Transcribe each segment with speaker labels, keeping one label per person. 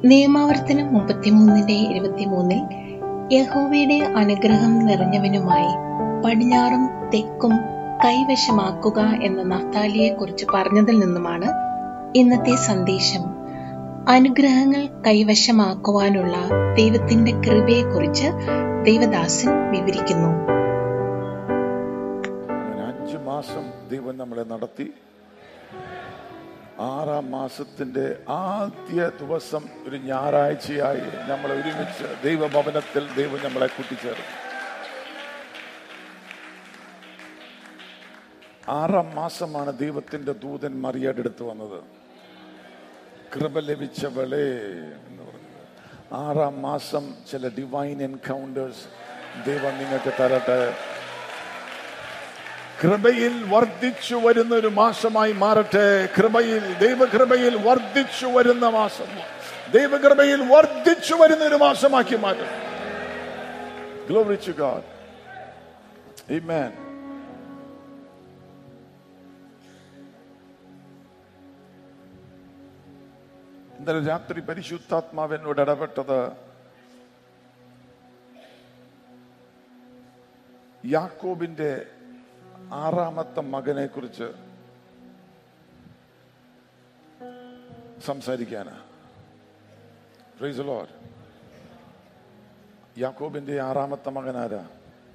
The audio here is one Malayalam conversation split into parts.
Speaker 1: നിയമാവർത്തനം മുപ്പത്തിമൂന്നിന്റെ ഇരുപത്തിമൂന്നിൽ യഹോവയുടെ അനുഗ്രഹം നിറഞ്ഞവനുമായി പടിഞ്ഞാറും തെക്കും കൈവശമാക്കുക എന്ന നഫ്താലിയെക്കുറിച്ച് പറഞ്ഞതിൽ നിന്നുമാണ് ഇന്നത്തെ സന്ദേശം അനുഗ്രഹങ്ങൾ കൈവശമാക്കുവാനുള്ള ദൈവത്തിന്റെ കൃപയെക്കുറിച്ച് ദൈവദാസൻ വിവരിക്കുന്നു
Speaker 2: അങ്ങനെ അഞ്ച് മാസം ദൈവം നമ്മളെ നടത്തി ആറാം മാസത്തിന്റെ ആദ്യ ദിവസം ഒരു ഞായറാഴ്ചയായി നമ്മൾ ഒരുമിച്ച് ദൈവഭവനത്തിൽ ദൈവം നമ്മളെ കൂട്ടിച്ചേർന്നു ആറാം മാസമാണ് ദൈവത്തിന്റെ ദൂതൻ മറിയയുടെ അടുത്ത് വന്നത് കൃപ ലഭിച്ചവളെ എന്ന് പറഞ്ഞത് ആറാം മാസം ചില ഡിവൈൻ എൻകൗണ്ടേഴ്സ് ദൈവം നിങ്ങൾക്ക് തരട്ടെ കൃപയിൽ വർദ്ധിച്ചു വരുന്ന ഒരു മാസമായി മാറട്ടെ കൃപയിൽ ദൈവകൃപയിൽ വർദ്ധിച്ചു വരുന്ന മാസം ദൈവകൃപയിൽ വർദ്ധിച്ചു വരുന്ന ഒരു മാസമാക്കി മാറ്റും Glory to God. Amen. ഇന്നലെ രാത്രി പരിശുദ്ധാത്മാവ് എന്നോട് ഇടപെട്ടത് യാക്കോബിന്റെ ആറാമത്തെ മകനെ കുറിച്ച് സംസാരിക്കാനാ പ്രൈസ് ലോർഡ് യാക്കോബിന്റെ ആറാമത്തെ മകൻ ആരാ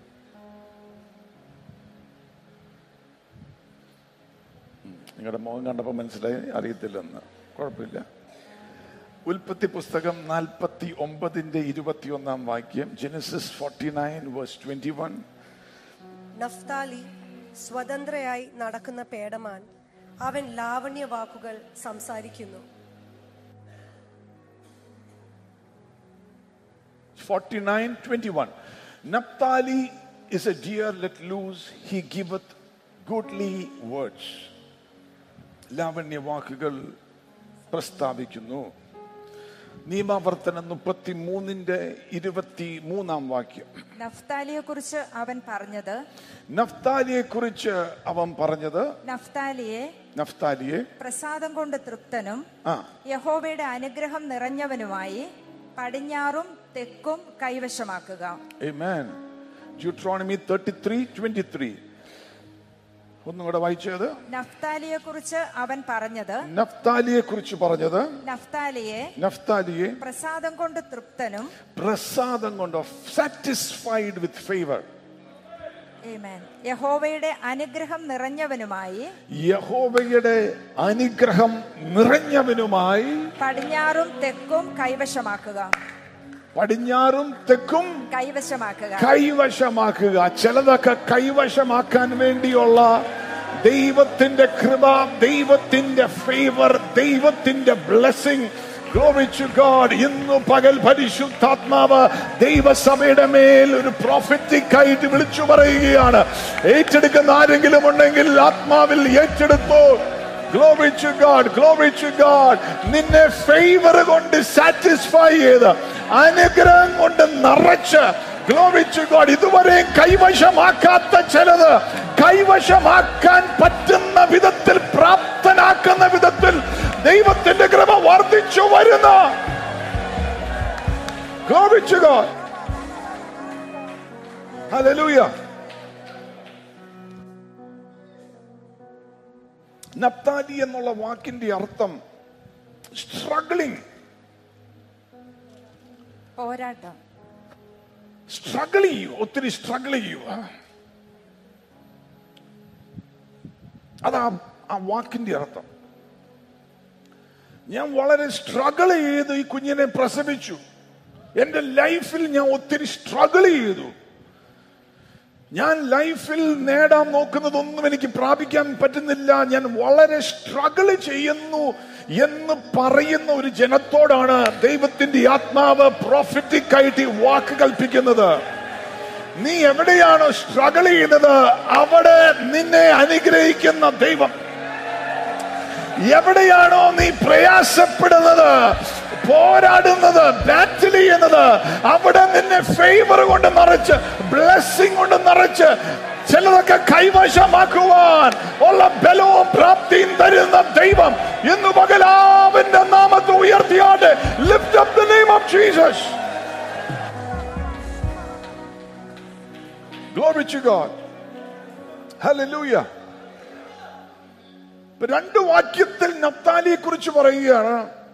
Speaker 2: ഉം, നിങ്ങളുടെ മുഖം കണ്ടപ്പോൾ മനസ്സിലായി അറിയത്തില്ലെന്ന് കുഴപ്പമില്ല ഉൽപ്പത്തി പുസ്തകം നാൽപ്പത്തി ഒമ്പതിന്റെ ഇരുപത്തിയൊന്നാം വാക്യം Genesis forty nine verse twenty one
Speaker 3: Naphtali സ്വതന്ത്രയായി നടക്കുന്ന പേടമാൻ അവൻ ലാവണ്യ വാക്കുകൾ സംസാരിക്കുന്നു
Speaker 2: 49 21. Naphtali is a deer let loose, he giveth goodly words. ലാവണ്യ വാക്കുകൾ പ്രസ്താവിക്കുന്നു നിയമാവർത്തനം മുപ്പത്തി മൂന്നിന്റെ ഇരുപത്തി മൂന്നാം വാക്യം
Speaker 4: നഫ്താലിയെ കുറിച്ച് അവൻ പറഞ്ഞത്
Speaker 2: നഫ്താലിയെ കുറിച്ച് അവൻ പറഞ്ഞത്
Speaker 4: നഫ്താലിയെ
Speaker 2: നഫ്താലിയെ
Speaker 4: പ്രസാദം കൊണ്ട് തൃപ്തനും
Speaker 2: ആ
Speaker 4: യഹോവയുടെ അനുഗ്രഹം നിറഞ്ഞവനുമായി പടിഞ്ഞാറും തെക്കും കൈവശമാക്കുക
Speaker 2: Amen. Deuteronomy 33 23. ഒന്നും കൂടെ വായിച്ചത്
Speaker 4: നഫ്താലിയെ കുറിച്ച് അവൻ പറഞ്ഞത്
Speaker 2: നഫ്താലിയെ കുറിച്ച് പറഞ്ഞത്
Speaker 4: നഫ്താലിയെ
Speaker 2: നഫ്താലിയെ
Speaker 4: പ്രസാദം കൊണ്ട് തൃപ്തനും
Speaker 2: പ്രസാദം കൊണ്ട് സാറ്റിസ്ഫൈഡ് വിത്ത് ഫേവർ
Speaker 4: Amen. യഹോവയുടെ അനുഗ്രഹം നിറഞ്ഞവനുമായി
Speaker 2: യഹോവയുടെ അനുഗ്രഹം നിറഞ്ഞവനുമായി
Speaker 4: പടിഞ്ഞാറും തെക്കും കൈവശമാക്കുക
Speaker 2: പടിഞ്ഞാറും തെക്കും
Speaker 4: കൈവശമാക്കുക
Speaker 2: കൈവശമാക്കുക ചിലതൊക്കെ കൈവശമാക്കാൻ വേണ്ടിയുള്ള ദൈവത്തിന്റെ കൃപ ദൈവത്തിന്റെ ഫേവർ ദൈവത്തിന്റെ ബ്ലെസ്സിങ് ഗോഡ് ഇന്ന് പകൽ പരിശുദ്ധാത്മാവ് ദൈവസഭയുടെ മേൽ ഒരു പ്രോഫറ്റിക് ആയിട്ട് വിളിച്ചു പറയുകയാണ് ഏറ്റെടുക്കുന്ന ആരെങ്കിലും ഉണ്ടെങ്കിൽ ആത്മാവിൽ ഏറ്റെടുത്തോ Glory to God, glory to God. നിന്നെ ഫേവർ കൊണ്ട് സാറ്റിസ്ഫൈ ചെയ്ത് അനുഗ്രഹം കൊണ്ട് നിറച്ച് ഗ്ലോറി ടു ഗോഡ് ഇതുവരെ കൈവശമാക്കാത്ത ചിലത് കൈവശമാക്കാൻ പറ്റുന്ന വിധത്തിൽ പ്രാപ്തനാക്കുന്ന വിധത്തിൽ ദൈവത്തിന്റെ കൃപ വർദ്ധിച്ചു വരുന്ന Glory to God. Hallelujah. Naphtali എന്നുള്ള വാക്കിന്റെ അർത്ഥം സ്ട്രഗ്ലിംഗ്
Speaker 4: പോരാട്ടം
Speaker 2: സ്ട്രഗിൾ ചെയ്യൂ ഒത്തിരി സ്ട്രഗിൾ ചെയ്യുക അതാ ആ വാക്കിന്റെ അർത്ഥം ഞാൻ വളരെ സ്ട്രഗിൾ ചെയ്ത് ഈ കുഞ്ഞിനെ പ്രസവിച്ചു എന്റെ ലൈഫിൽ ഞാൻ ഒത്തിരി സ്ട്രഗിൾ ചെയ്തു ഞാൻ ലൈഫിൽ നേടാൻ നോക്കുന്നതൊന്നും എനിക്ക് പ്രാപിക്കാൻ പറ്റുന്നില്ല ഞാൻ വളരെ സ്ട്രഗിൾ ചെയ്യുന്നു എന്ന് പറയുന്ന ഒരു ജനത്തോടാണ് ദൈവത്തിന്റെ ആത്മാവ് പ്രോഫിറ്റിക് ആയിട്ട് ഈ വാക്ക് കൽപ്പിക്കുന്നത് നീ എവിടെയാണോ സ്ട്രഗിൾ ചെയ്യുന്നത് അവിടെ നിന്നെ അനുഗ്രഹിക്കുന്ന ദൈവം എവിടെയാണോ നീ പ്രയാസപ്പെടുന്നത് പോരാടുന്നത് ബാറ്റിൽ ചെയ്യുന്നത് അവിടെ നിന്നെ ഫേവർ കൊണ്ട് നിറച്ച് ബ്ലെസ്സിങ് കൊണ്ട് നിറച്ച് ചിലതൊക്കെ കൈവശമാക്കുവാൻ ഉള്ള ബലവും പ്രാപ്തിയും തരുന്ന ദൈവം ഇന്ന് പകലാവിന്റെ നാമത്തെ ഉയർത്തിയാട്ടെ lift up the name of Jesus Glory to God. Hallelujah. ഇപ്പൊ രണ്ട് വാക്യത്തിൽ നപ്താലിയെ കുറിച്ച് പറയുകയാണ്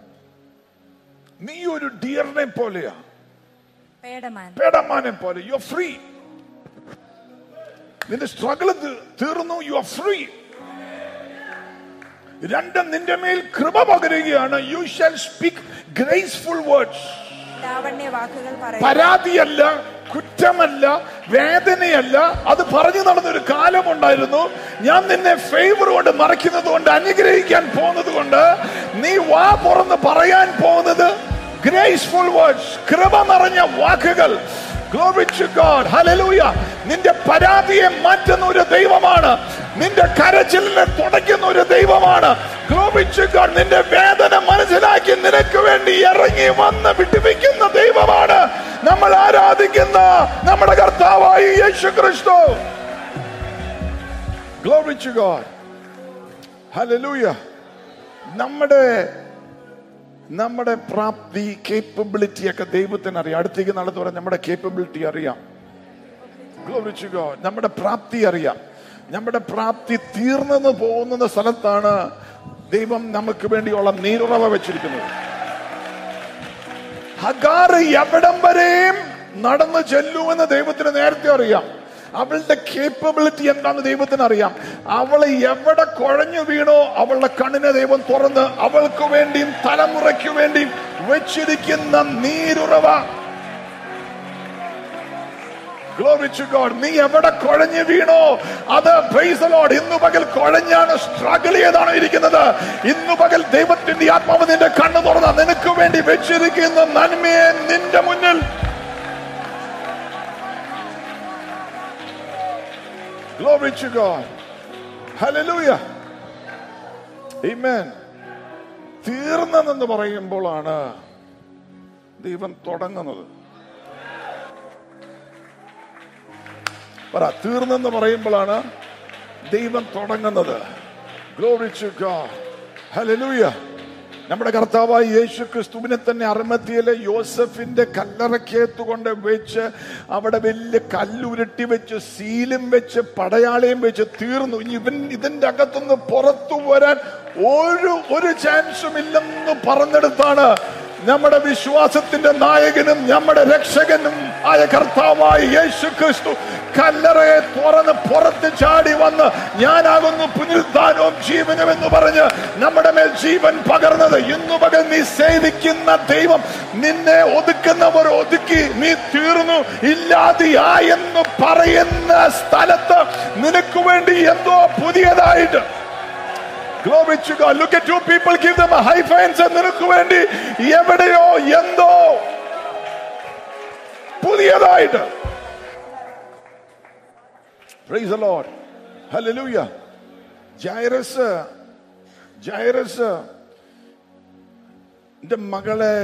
Speaker 2: നീ ഒരു ഡിയറിനെ പോലെയാ
Speaker 4: പേടമാൻ
Speaker 2: പേടമാനെ പോലെ യു ആർ ഫ്രീ നിന്റെ സ്ട്രഗിൾ തീർന്നു യു ആർ ഫ്രീ രണ്ടും നിന്റെ മേൽ കൃപ പകരുകയാണ് you shall speak graceful words
Speaker 4: ലാവണ്യ വാക്കുകൾ പറയുക
Speaker 2: പരാതിയല്ല കുറ്റമല്ല വേദനയല്ല അത് പറഞ്ഞു നടന്നൊരു കാലമുണ്ടായിരുന്നു ഞാൻ നിന്നെ ഫേവർ കൊണ്ട് മറയ്ക്കുന്നത് കൊണ്ട് അനുഗ്രഹിക്കാൻ പോകുന്നത് കൊണ്ട് നീ വാ തുറന്ന് പറയാൻ പോകുന്നത് ഗ്രേസ്ഫുൾ വേർഡ്സ് കൃപ നിറഞ്ഞ വാക്കുകൾ Glory to God. Hallelujah. നിന്റെ പരാതിയെ മാറ്റുന്ന ഒരു ദൈവമാണ് നിന്റെ കരച്ചിലിനെ തുടയ്ക്കുന്ന ഒരു ദൈവമാണ് Glory to God. നിന്റെ വേദന മനസ്സിലാക്കി നിനക്ക് വേണ്ടി ഇറങ്ങി വന്ന് വിട്ടുവെക്കുന്ന ദൈവമാണ് നമ്മൾ ആരാധിക്കുന്ന നമ്മുടെ കർത്താവായി യേശു ക്രിസ്തു Glory to God. Hallelujah. നമ്മുടെ നമ്മുടെ പ്രാപ്തി കേപ്പബിലിറ്റി ഒക്കെ ദൈവത്തിന് അറിയാം അടുത്തേക്ക് നടന്നു പറയാൻ നമ്മുടെ കേപ്പബിലിറ്റി അറിയാം Glory to God. നമ്മുടെ പ്രാപ്തി അറിയാം നമ്മുടെ പ്രാപ്തി തീർന്നെന്ന് പോകുന്ന സ്ഥലത്താണ് ദൈവം നമുക്ക് വേണ്ടിയുള്ള നീരുറവ വെച്ചിരിക്കുന്നത് ഹഗാർ എവിടം വരെയും നടന്നു ചെല്ലുമെന്ന് ദൈവത്തിന് നേരത്തെ അറിയാം അവളുടെ കേപ്പബിലിറ്റി എന്താണെന്ന് ദൈവത്തിന് അറിയാം അവള് എവിടെ കുഴഞ്ഞു വീണോ അവളുടെ കണ്ണിനെ ദൈവം തുറന്ന് അവൾക്ക് വേണ്ടിയും തലമുറയ്ക്ക് വേണ്ടിയും വെച്ചിരിക്കുന്ന നീരുറവ Glory to God. നീ എവിടെ കുഴഞ്ഞു വീണോ അത് praise the Lord. ഇന്നു പകൽ കുഴഞ്ഞാണ് സ്ട്രഗിൾ ചെയ്താണ് ഇരിക്കുന്നത് ഇന്നു പകൽ ദൈവത്തിന്റെ ആത്മാവ് നിന്റെ കണ്ണു തുറന്ന നിനക്ക് വേണ്ടി വെച്ചിരിക്കുന്ന നന്മയെ നിന്റെ മുന്നിൽ Glory to God. Hallelujah. Amen. തീർന്നെന്ന് പറയുമ്പോഴാണ് ദൈവം തുടങ്ങുന്നത് പറ തീർന്നെന്ന് പറയുമ്പോഴാണ് ദൈവം തുടങ്ങുന്നത് ഗ്ലോറി ടു ഗോഡ് ഹല്ലേലൂയ നമ്മുടെ കർത്താവായ യേശു ക്രിസ്തുവിനെ തന്നെ അർമത്തിയിലെ യോസഫിന്റെ കല്ലറക്കകത്ത് കൊണ്ട് വെച്ച് അവിടെ വലിയ കല്ലുരുട്ടി വെച്ച് സീലും വെച്ച് പടയാളിയും വെച്ച് തീർന്നു ഇനി ഇവൻ ഇതിന്റെ അകത്തുനിന്ന് പുറത്തു വരാൻ ഒരു ഒരു ചാൻസും ഇല്ലെന്ന് പറഞ്ഞെടുത്താണ് നമ്മുടെ വിശ്വാസത്തിന്റെ നായകനും നമ്മുടെ രക്ഷകനും ആയ കർത്താവായ യേശു ക്രിസ്തു കല്ലറയെ തുറന്ന് പുറത്ത് ചാടി വന്ന് ഞാനാകുന്നു പുനരുദ്ധാനവും ജീവനും എന്ന് പറഞ്ഞ് നമ്മുടെ മേൽ ജീവൻ പകർന്നത് ഇന്നു പകൽ നീ സേവിക്കുന്ന ദൈവം നിന്നെ ഒതുക്കുന്നവർ ഒതുക്കി നീ തീർന്നു ഇല്ലാതെയായെന്ന് പറയുന്ന സ്ഥലത്ത് നിനക്ക് വേണ്ടി എന്തോ പുതിയതായിട്ട് Glory to God. Look at two people, give them a high five and നിനക്ക് വേണ്ടി എവിടെയോ എന്തോ പുതിയതായിട്ട് Praise the Lord. Hallelujah. Jairus Jairus എന്റെ മകളെ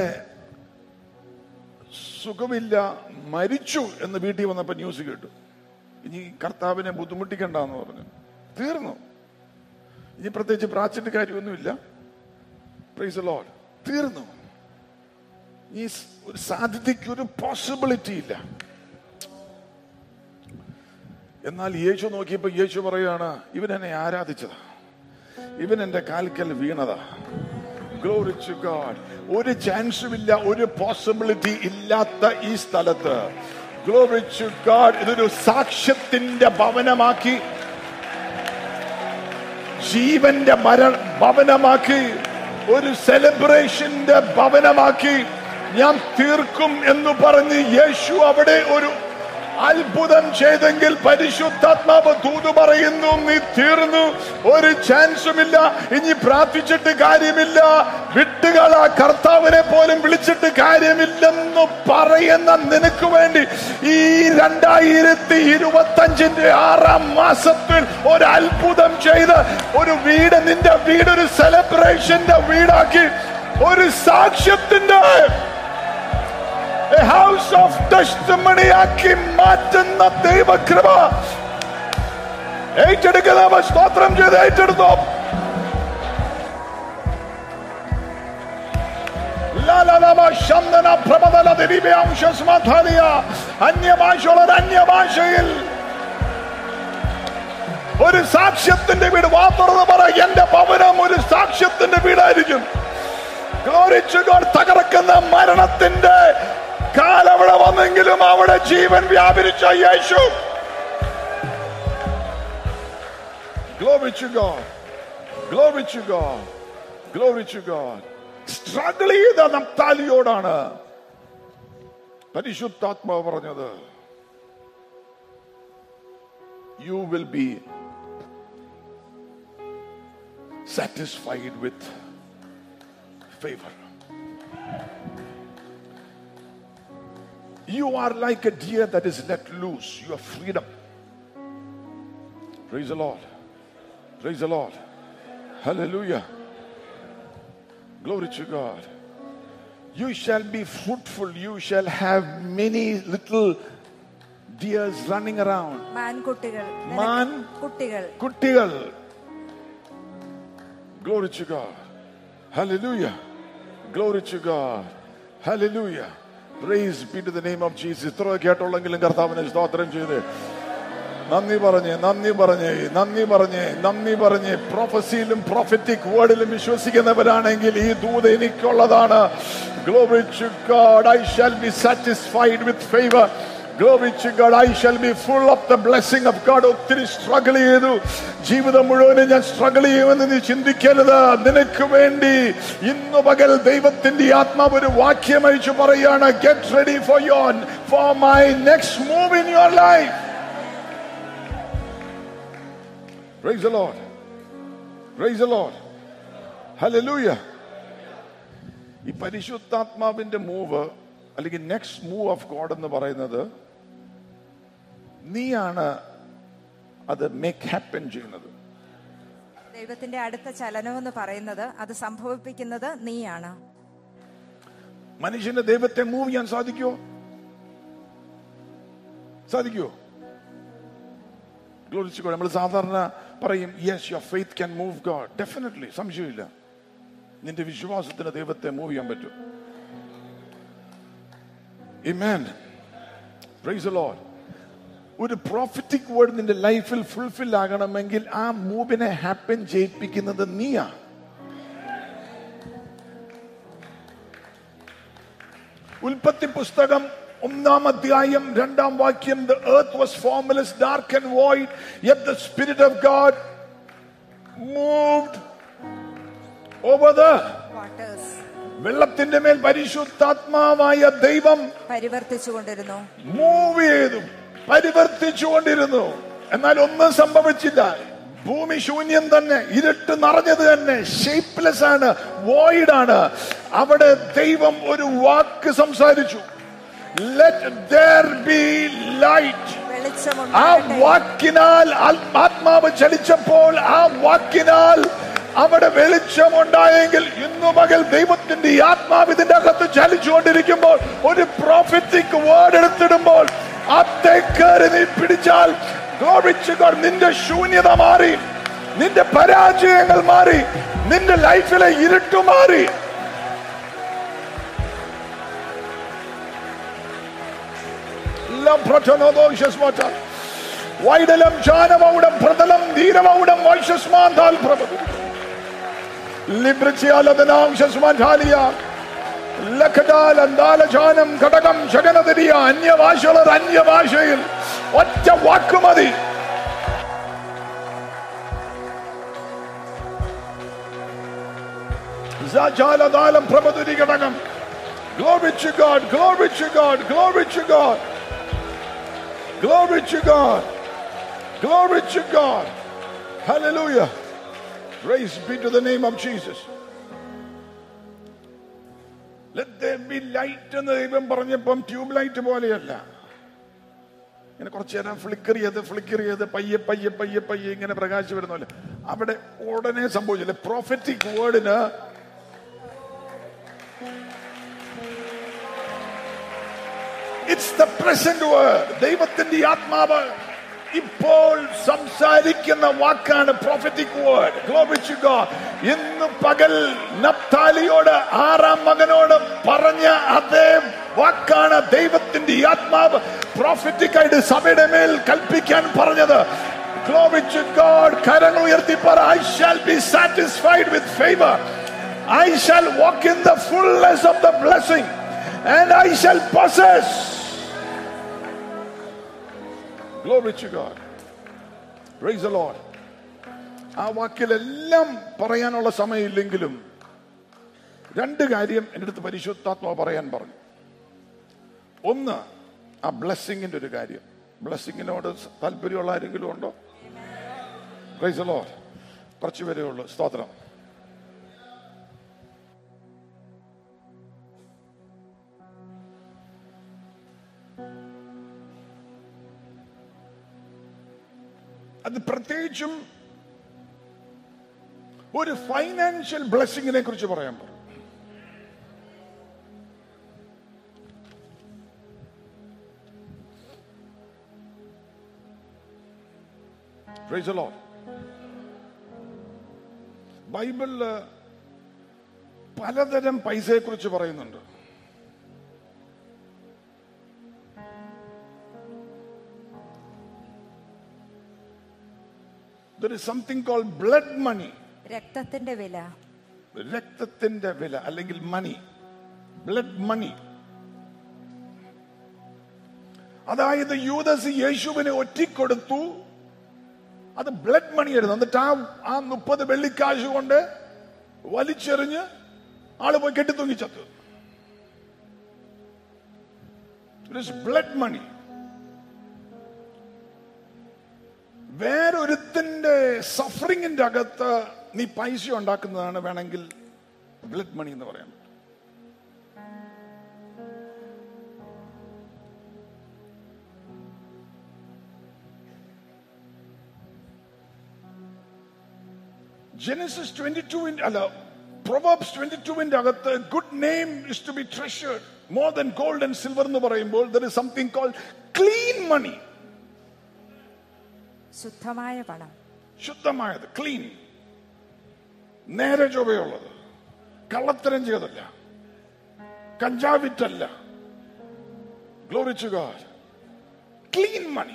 Speaker 2: സുഖമില്ല മരിച്ചു എന്ന് വീട്ടിൽ വന്നപ്പോ ന്യൂസ് കേട്ടു ഇനി കർത്താവിനെ ബുദ്ധിമുട്ടിക്കണ്ടെന്ന് പറഞ്ഞു തീർന്നു ഇനി പ്രത്യേകിച്ച് പ്രാച്ചിട്ട് കാര്യമൊന്നുമില്ല പ്രൈസ് ലോഡ് തീർന്നു ഈ സ് ഒരു സാധ്യതയ്ക്ക് ഒരു പോസിബിലിറ്റി ഇല്ല എന്നാൽ യേശു നോക്കിയപ്പോ യേശു പറയാണ് ഇവൻ എന്നെ ആരാധിച്ചതാ ഇവൻ എന്റെ കാൽക്കൽ വീണതാ Glory to God. ഒരു ചാൻസും ഇല്ല ഒരു പോസിബിലിറ്റി ഇല്ലാത്ത ഈ സ്ഥലത്ത് ഗ്ലോറി ടു ഗാഡ് ഇതൊരു സാക്ഷ്യത്തിന്റെ ഭവനമാക്കി ജീവന്റെ മര ഭവനമാക്കി ഒരു സെലിബ്രേഷന്റെ ഭവനമാക്കി ഞാൻ തീർക്കും എന്ന് പറഞ്ഞ് യേശു അവിടെ ഒരു അത്ഭുതം ചെയ്തെങ്കിൽ പരിശുദ്ധാത്മാവ് തൂതു പറയുന്നു നീ തീർന്നു ഒരു ചാൻസുമില്ല ഇനി പ്രാർത്ഥിച്ചിട്ട് കാര്യമില്ല വിട്ടുകള കർത്താവിനെ പോലും വിളിച്ചിട്ട് കാര്യമില്ലെന്ന് പറയുന്ന നിനക്ക് വേണ്ടി ഈ രണ്ടായിരത്തി ഇരുപത്തി അഞ്ചിന്റെ ആറാം മാസത്തിൽ ഒരു അത്ഭുതം ചെയ്ത് ഒരു വീട് നിന്റെ വീട് ഒരു സെലിബ്രേഷന്റെ വീടാക്കി ഒരു സാക്ഷ്യത്തിന്റെ ഹൗസ് ഓഫ് ടെസ്റ്റിമണി ആക്കി മാറ്റുന്ന ദൈവകൃപ ഏറ്റെടുക്കുന്നവർ സ്തോത്രം ചെയ്ത് ഏറ്റെടുത്തോ ലാലാലാബ ശന്തന പ്രബല ദിരീപയാംശസ്മാധാലിയ അന്യഭാഷയുള്ള അന്യഭാഷയിൽ ഒരു സാക്ഷ്യത്തിന്റെ വീട് വാ തുറന്ന് പറ എന്റെ ഭവനം ഒരു സാക്ഷ്യത്തിന്റെ വീടായിരിക്കും ഗ്ലോറിച്ചുകൾ തകർക്കുന്ന മരണത്തിന്റെ കാലവിടെ വന്നെങ്കിലും അവിടെ ജീവൻ വ്യാപരിച്ച യേശു Glory to God. Glory to God. Glory to God. Struggle ചെയ്ത നപ്താലിയോടാണ് പരിശുദ്ധാത്മാവ് പറഞ്ഞത് you will be satisfied with favour You are like a deer that is let loose. You have freedom. Praise the Lord. Praise the Lord. Hallelujah. Glory to God. You shall be fruitful. You shall have many little deers running around.
Speaker 4: മാൻകുട്ടികൾ
Speaker 2: മാൻ
Speaker 4: കുട്ടികൾ
Speaker 2: കുട്ടികൾ Glory to God. Hallelujah. Glory to God. Hallelujah. Praise be to the name of Jesus. ഇത്ര കേട്ടോളെങ്കിലും കർത്താവിനെ സ്തോത്രം ചെയ്ത് നന്ദി പറഞ്ഞ് നന്ദി പറഞ്ഞ് നന്ദി പറഞ്ഞ് നന്ദി പറഞ്ഞ് പ്രൊഫസിയിലും പ്രൊഫറ്റിക് വേർഡിലും വിശ്വസിക്കുന്നവരാണെങ്കിൽ ഈ ദൂത് എനിക്കുള്ളതാണ് Glory to God. I shall be satisfied with favor. Glory to God. I shall be full of the blessing of God. ഒത്തിരി സ്ട്രഗിൾ ചെയ്തു ജീവിതം മുഴുവനും ഞാൻ സ്ട്രഗിൾ ചെയ്യുമെന്ന് നീ ചിന്തിക്കരുത് നിനക്ക് വേണ്ടി ഇന്ന് പകൽ ദൈവത്തിന്റെ ആത്മാവ് ഒരു വാക്യം അയച്ചു പറയാണ് get ready for your for my next move in your life Praise the Lord. Praise the Lord. Hallelujah. ഈ പരിശുദ്ധാത്മാവിന്റെ മൂവ് അല്ലെങ്കിൽ നെക്സ്റ്റ് മൂവ് ഓഫ് ഗോഡ് എന്ന് പറയുന്നത് നീയാണ് അത് മേക്ക് ഹാപ്പൻ ചെയ്യുന്നത്
Speaker 4: ദൈവത്തിന്റെ അടുത്ത ചലനം എന്ന് പറയുന്നത് അത് സംഭവിപ്പിക്കുന്നത് നീയാണ്
Speaker 2: മനുഷ്യന് ദൈവത്തെ മൂവ് ചെയ്യാൻ സാധിക്കുമോ സാധിക്കുമോ ഗ്ലോറിച്ചു നമ്മൾ സാധാരണ പറയും yes your faith can move God definitely സംശയമില്ല നിന്റെ വിശ്വാസത്തിന് ദൈവത്തെ മൂവ് ചെയ്യാൻ പറ്റും Amen. Praise the Lord. ഒരു പ്രോഫിറ്റിക് വേർഡ് നിന്റെ ലൈഫിൽ ഫുൾഫിൽ ആകണമെങ്കിൽ ആ മൂവിനെ ഹാപ്പൻ ചെയ്യിപ്പിക്കുന്നത് നീയാ ഉൽപ്പത്തി പുസ്തകം ഒന്നാം അധ്യായം രണ്ടാം വാക്യം the earth was formless dark and void yet the spirit of god moved over the
Speaker 4: waters
Speaker 2: വെള്ളത്തിന്റെ മേൽ പരിശുദ്ധാത്മാവായ ദൈവം
Speaker 4: പരിവർത്തിച്ചുകൊണ്ടിരുന്നു
Speaker 2: മൂവ് ചെയ്തു പരിവർത്തിച്ചുകൊണ്ടിരുന്നു എന്നാൽ ഒന്നും സംഭവിച്ചില്ല ഭൂമി ശൂന്യം തന്നെ ഇരുട്ട് നിറഞ്ഞത് തന്നെ ഷേപ്പ്ലെസ് ആണ് വോയിഡ് ആണ് അവിടെ ദൈവം ഒരു വാക്ക് സംസാരിച്ചു ലെറ്റ് ദർ ബി ലൈറ്റ് ആ
Speaker 4: വെളിച്ചമുണ്ടാകട്ടെ
Speaker 2: വാക്കിനാൽ ആൽ- ആത്മാവ് ചലിച്ചപ്പോൾ ആ വാക്കിനാൽ അവിടെ വെളിച്ചമുണ്ടായെങ്കിൽ ഇന്നു പകൽ ദൈവത്തിന്റെ ഈ ആത്മാവ് ഇതിന്റെ അകത്ത് ചലിച്ചുകൊണ്ടിരിക്കുമ്പോൾ ഒരു പ്രോഫിറ്റിക് വേർഡ് എടുത്തിടുമ്പോൾ അത്തെ കയറി നീ പിടിച്ചാൽ glory to God, നിന്റെ ശൂന്യത മാറി നിന്റെ പരാജയങ്ങൾ മാറി നിന്റെ ലൈഫിലെ ഇരുട്ട് മാറി ലഭ്രഥനോദോഷസ്വത. വൈഡലം ജാനമൗഢം പ്രതലം ധീരമൗഢം വൈശസ്മാന്താൽ പ്രഭു ലിബ്രച്യാലതനാംശസ്മാൻധാലിയ ലഖടാൽ അന്താലജാനം ഘടകം ശകനതരിയ അന്യഭാഷകളർ അന്യഭാഷയിൽ ഒറ്റ വാക്കുമതി ജാലദാലം പ്രഭതുരി ഘടകം Glory to God, glory to God, glory to God. Glory to God. Glory to God. Hallelujah. Praise be to the name of Jesus. Let there be light എന്ന് ദൈവം പറഞ്ഞപ്പം ട്യൂബ് ലൈറ്റ് പോലെയല്ല ഇങ്ങനെ കുറച്ചു നേരം ഫ്ലിക്കർ ചെയ്ത് ഫ്ലിക്കർ ചെയ്ത് പയ്യെ പയ്യെ പയ്യെ പയ്യെ ഇങ്ങനെ പ്രകാശം വരുന്നല്ലേ അവിടെ ഉടനെ സംഭവിച്ചില്ല പ്രോഫറ്റിക് വേർഡിന് ഇറ്റ്സ് ദ പ്രസന്റ് വേർഡ് ദൈവത്തിന്റെ ആത്മാവ് ഇപ്പോൾ സംസാരിക്കുന്ന വാക്കാണ് prophetic word Glory to God ഇന്ന് പകൽ നപ്താലിയോട് ആറാം മകനോട് പറഞ്ഞ അതേ വാക്കാണ് ദൈവത്തിന്റെ ഈ ആത്മാവ് prophetic ആയിട്ട് സഭയുടെ മേൽ കൽപ്പിക്കാൻ പറഞ്ഞത് Glory to God കരങ്ങൾ ഉയർത്തി പറ I shall be satisfied with favor I shall walk in the fullness of the blessing and I shall possess Glory to God. Praise the Lord. ആ വാക്കിലെല്ലാം പറയാനുള്ള സമയമില്ലെങ്കിലും രണ്ട് കാര്യം എൻ്റെ അടുത്ത് പരിശുദ്ധാത്മാവ് പറയാൻ പറഞ്ഞു ഒന്ന് ആ ബ്ലെസ്സിങ്ങിന്റെ ഒരു കാര്യം ബ്ലെസ്സിങ്ങിനോട് താല്പര്യമുള്ള ആരെങ്കിലും ഉണ്ടോ പ്രൈസ് ലോ കുറച്ച് പേരേ ഉള്ളൂ സ്തോത്രം അത് പ്രത്യേകിച്ചും ഒരു ഫൈനാൻഷ്യൽ ബ്ലെസ്സിങ്ങിനെ കുറിച്ച് പറയാൻ പറഞ്ഞു Praise the Lord. ബൈബിളില് പലതരം പൈസയെ കുറിച്ച് പറയുന്നുണ്ട് There is something called blood money.
Speaker 4: രക്തത്തിന്റെ വില
Speaker 2: രക്തത്തിന്റെ വില അല്ലെങ്കിൽ മണി ബ്ലഡ് മണി അതായത് യൂദസ് യേശുവിനെ ഒറ്റിക്കൊടുത്തു അത് ബ്ലഡ് മണി ആയിരുന്നു എന്നിട്ട് ആ ആ മുപ്പത് വെള്ളിക്കാശ് കൊണ്ട് വലിച്ചെറിഞ്ഞ് ആള് പോയി കെട്ടിത്തൂങ്ങി ചത്തു ബ്ലഡ് മണി വേറൊരുത്തിന്റെ സഫറിങ്ങിന്റെ അകത്ത് നീ പൈസ ഉണ്ടാക്കുന്നതാണ് വേണമെങ്കിൽ ബ്ലഡ് മണി എന്ന് പറയാൻ പറ്റും ജെനസിസ് ട്വന്റി ടുവിന്റെ അല്ല പ്രൊവേബ്സ് ട്വന്റി ടുവിന്റെ അകത്ത് good name is to be treasured more than gold and silver എന്ന് പറയുമ്പോൾ there is something called clean money
Speaker 4: ശുദ്ധമായ പണം
Speaker 2: ശുദ്ധമായത് ക്ലീൻ നേരെ ചൊവ്വയുള്ളത് കള്ളത്തരം ചെയ്തല്ല കഞ്ചാവിറ്റല്ല ഗ്ലോറിച്ചു ഗാഡ് ക്ലീൻ മണി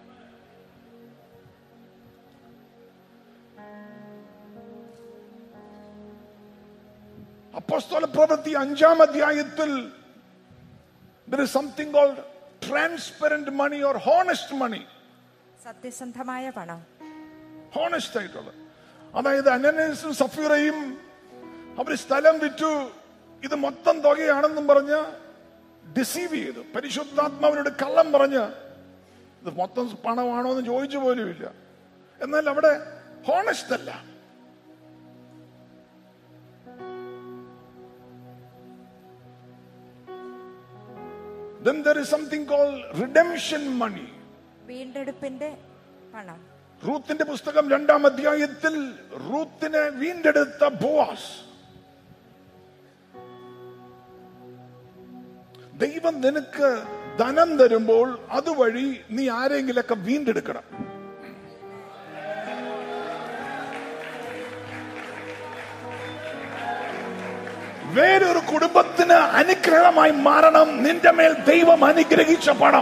Speaker 2: അപ്പോസ്തല പ്രവൃത്തി അഞ്ചാം അധ്യായത്തിൽ there is something called transparent money or honest money
Speaker 4: സത്യസന്ധമായ പണം
Speaker 2: ഹോണസ്റ്റ് ആയിട്ടുള്ളത് അതായത് അനനസും സഫീറയും അവർ സ്ഥലം വിറ്റു ഇത് മൊത്തം തുകയാണെന്നും പറഞ്ഞ് ഡിസീവ് ചെയ്തു പരിശുദ്ധാത്മാവിനോട് കള്ളം പറഞ്ഞ് ഇത് മൊത്തം പണമാണോ എന്ന് ചോദിച്ചു പോലുമില്ല എന്നാൽ അവിടെ ഹോണസ്റ്റ് അല്ല Then there is something called redemption money.
Speaker 4: വീണ്ടെടുപ്പിന്റെ പണം
Speaker 2: റൂത്തിന്റെ പുസ്തകം രണ്ടാം അധ്യായത്തിൽ റൂത്തിനെ വീണ്ടെടുത്ത ബോവാസ് ദൈവം നിനക്ക് ധനം തരുമ്പോൾ അതുവഴി നീ ആരെങ്കിലൊക്കെ വീണ്ടെടുക്കണം വേറൊരു കുടുംബത്തിന് അനുഗ്രഹമായി മാറണം നിന്റെ മേൽ ദൈവം അനുഗ്രഹിച്ച പണം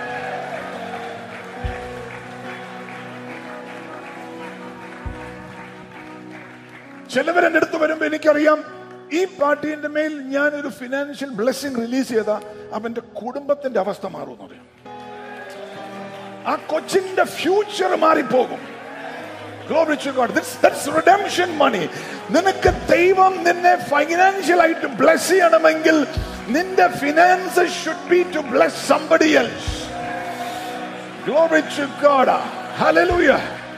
Speaker 2: ചിലവർ എൻ്റെ അടുത്ത് വരുമ്പോ എനിക്കറിയാം ഈ പാർട്ടിന്റെ മേൽ ഞാൻ ഒരു ഫിനാൻഷ്യൽ ബ്ലെസ്സിങ് റിലീസ് ചെയ്ത അവന്റെ കുടുംബത്തിന്റെ അവസ്ഥ മാറും എന്ന് പറയും ആ കൊച്ചിന്റെ ഫ്യൂച്ചർ മാറിപ്പോകും Glory to God. This, that's redemption money. നിനക്ക് ദൈവം നിന്നെ ഫൈനാൻഷ്യൽ ആയിട്ട് ബ്ലെസ് ചെയ്യണമെങ്കിൽ നിന്റെ finances should be to bless somebody else Glory to God. Hallelujah.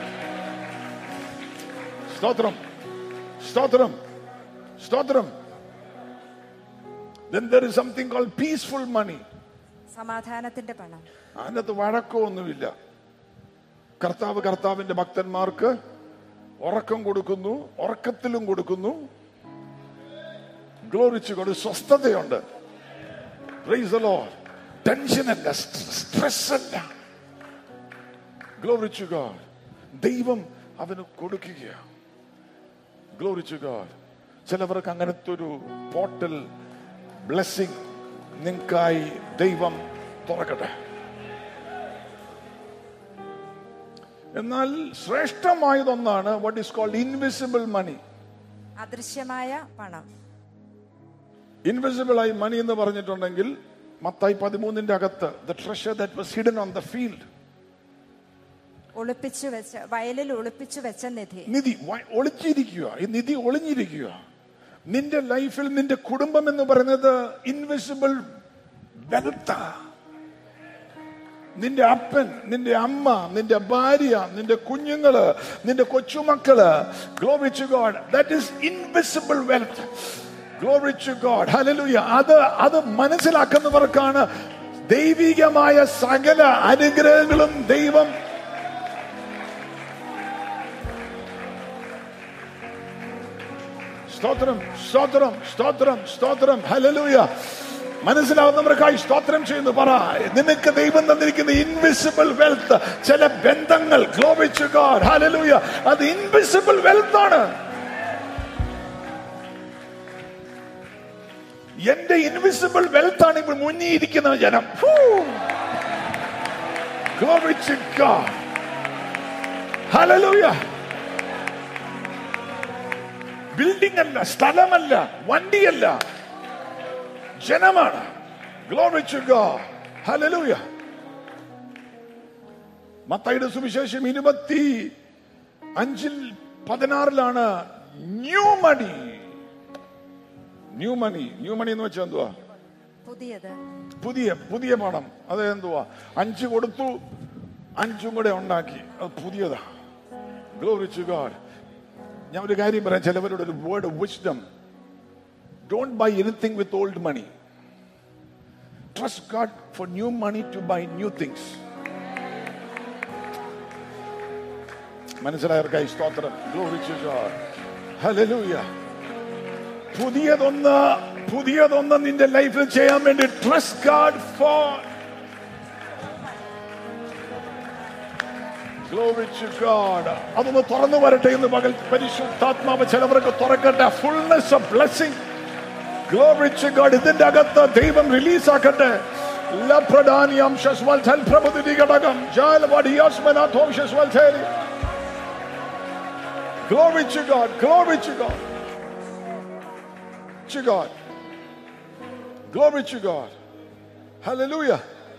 Speaker 2: സ്തോത്രം സ്തോത്രം സ്തോത്രം Then there is something called peaceful money.
Speaker 4: സമാധാനത്തിന്റെ പണം
Speaker 2: അതിനകത്ത് വഴക്കോ ഒന്നുമില്ല കർത്താവ് കർത്താവിന്റെ ഭക്തന്മാർക്ക് ഉറക്കം കൊടുക്കുന്നു ഉറക്കത്തിലും കൊടുക്കുന്നു ഗ്ലോറിച്ചു കൊണ്ട് സ്വസ്ഥതയുണ്ട് ടെൻഷൻ അല്ല സ്ട്രെസ് അല്ല Glory to God. ദൈവം അവന് കൊടുക്കുക ഗ്ലോറി ടു ഗോഡ് ചിലവർക്ക് അങ്ങനത്തെ ഒരു പോർട്ടൽ ബ്ലെസ്സിങ് നിങ്ങൾക്കായി ദൈവം തുറക്കട്ടെ എന്നാൽ ശ്രേഷ്ഠമായതൊന്നാണ് what is called invisible money
Speaker 4: അദൃശ്യമായ പണം
Speaker 2: ഇൻവിസിബിൾ ആയി മണി എന്ന് പറഞ്ഞിട്ടുണ്ടെങ്കിൽ മത്തായി പതിമൂന്നിന്റെ അകത്ത് the treasure that was hidden on the field
Speaker 4: ഒളിപ്പിച്ചു വെച്ച വയലിൽ ഒളിപ്പിച്ചു വെച്ച നിധി
Speaker 2: നിധി വ- ഒളിച്ചിരിക്കുക ഈ നിധി ഒളിഞ്ഞിരിക്കുക നിന്റെ ലൈഫിൽ നിന്റെ കുടുംബം എന്ന് പറയുന്നത് ഇൻവിസിബിൾ വെൽത്താ നിന്റെ അപ്പൻ നിന്റെ അമ്മ നിന്റെ ഭാര്യ നിന്റെ കുഞ്ഞുങ്ങള് നിന്റെ കൊച്ചുമക്കള് glory to God that is invisible wealth glory to God hallelujah അത് അത് മനസ്സിലാക്കുന്നവർക്കാണ് ദൈവികമായ സകല അനുഗ്രഹങ്ങളും ദൈവം സ്തോത്രം സ്തോത്രം സ്തോത്രം സ്തോത്രം ഹല്ലേലൂയ മനസ്സിലാവുന്നവർക്കായി സ്തോത്രം ചെയ്യുന്നു പറ നിനക്ക് ദൈവം തന്നിരിക്കുന്ന ഇൻവിസിബിൾ വെൽത്ത് ചില ബന്ധങ്ങൾ ഗ്ലോബിച്ചു ഗോഡ് ഹല്ലേലൂയ അത് ഇൻവിസിബിൾ വെൽത്ത് ആണ് എന്റെ ഇൻവിസിബിൾ വെൽത്ത് ആണ് ഇപ്പോൾ മുന്നിയിരിക്കുന്ന ജനം ഗ്ലോബിച്ചു ഗോഡ് ഹല്ലേലൂയ ബിൽഡിംഗ് അല്ല സ്ഥലമല്ല വണ്ടിയല്ല ജനമാണ് Glory to God. Hallelujah. മത്തായിയുടെ സുവിശേഷം ഇരുപത്തി അഞ്ചിൽ പതിനാറിലാണ് new money new money new money എന്ന് വെച്ചാൽ എന്തുവാ
Speaker 4: പുതിയത്
Speaker 2: പുതിയ പുതിയ പണം അത് എന്തുവാ അഞ്ച് കൊടുത്തു അഞ്ചും കൂടെ ഉണ്ടാക്കി അത് പുതിയതാ ഗ്ലോറി ടു ഗോഡ് ഞാൻ ഒരു കാര്യം പറയാം ചിലവരോട് ഒരു word wisdom don't buy anything with old money trust God for new money to buy new things മനസ്സിലായവർക്കായി സ്തോത്രം ഗ്ലോറി ടു ഗോഡ് ഹല്ലേലൂയ പുതിയതൊന്ന് പുതിയതൊന്ന് നിന്റെ ലൈഫിൽ ചെയ്യാൻ വേണ്ടി trust God for Glory to God. അതൊന്ന് തുറന്നു വരട്ടെ എന്ന് പകൽ പരിശുദ്ധാത്മാവ് ചിലവർക്ക് തുറക്കട്ടെ fullness of blessing glory to God ഇതിന്റെ അകത്ത് ദൈവം റിലീസ് ആക്കട്ടെ ലപ്രധാനിയം ശസ്വൽ ധൽ പ്രഭുതി ഘടകം ജാലവടിയോസ്മനാഥോം ശസ്വൽ ധേരി Glory to God, glory to God. To God. Glory to God. Hallelujah.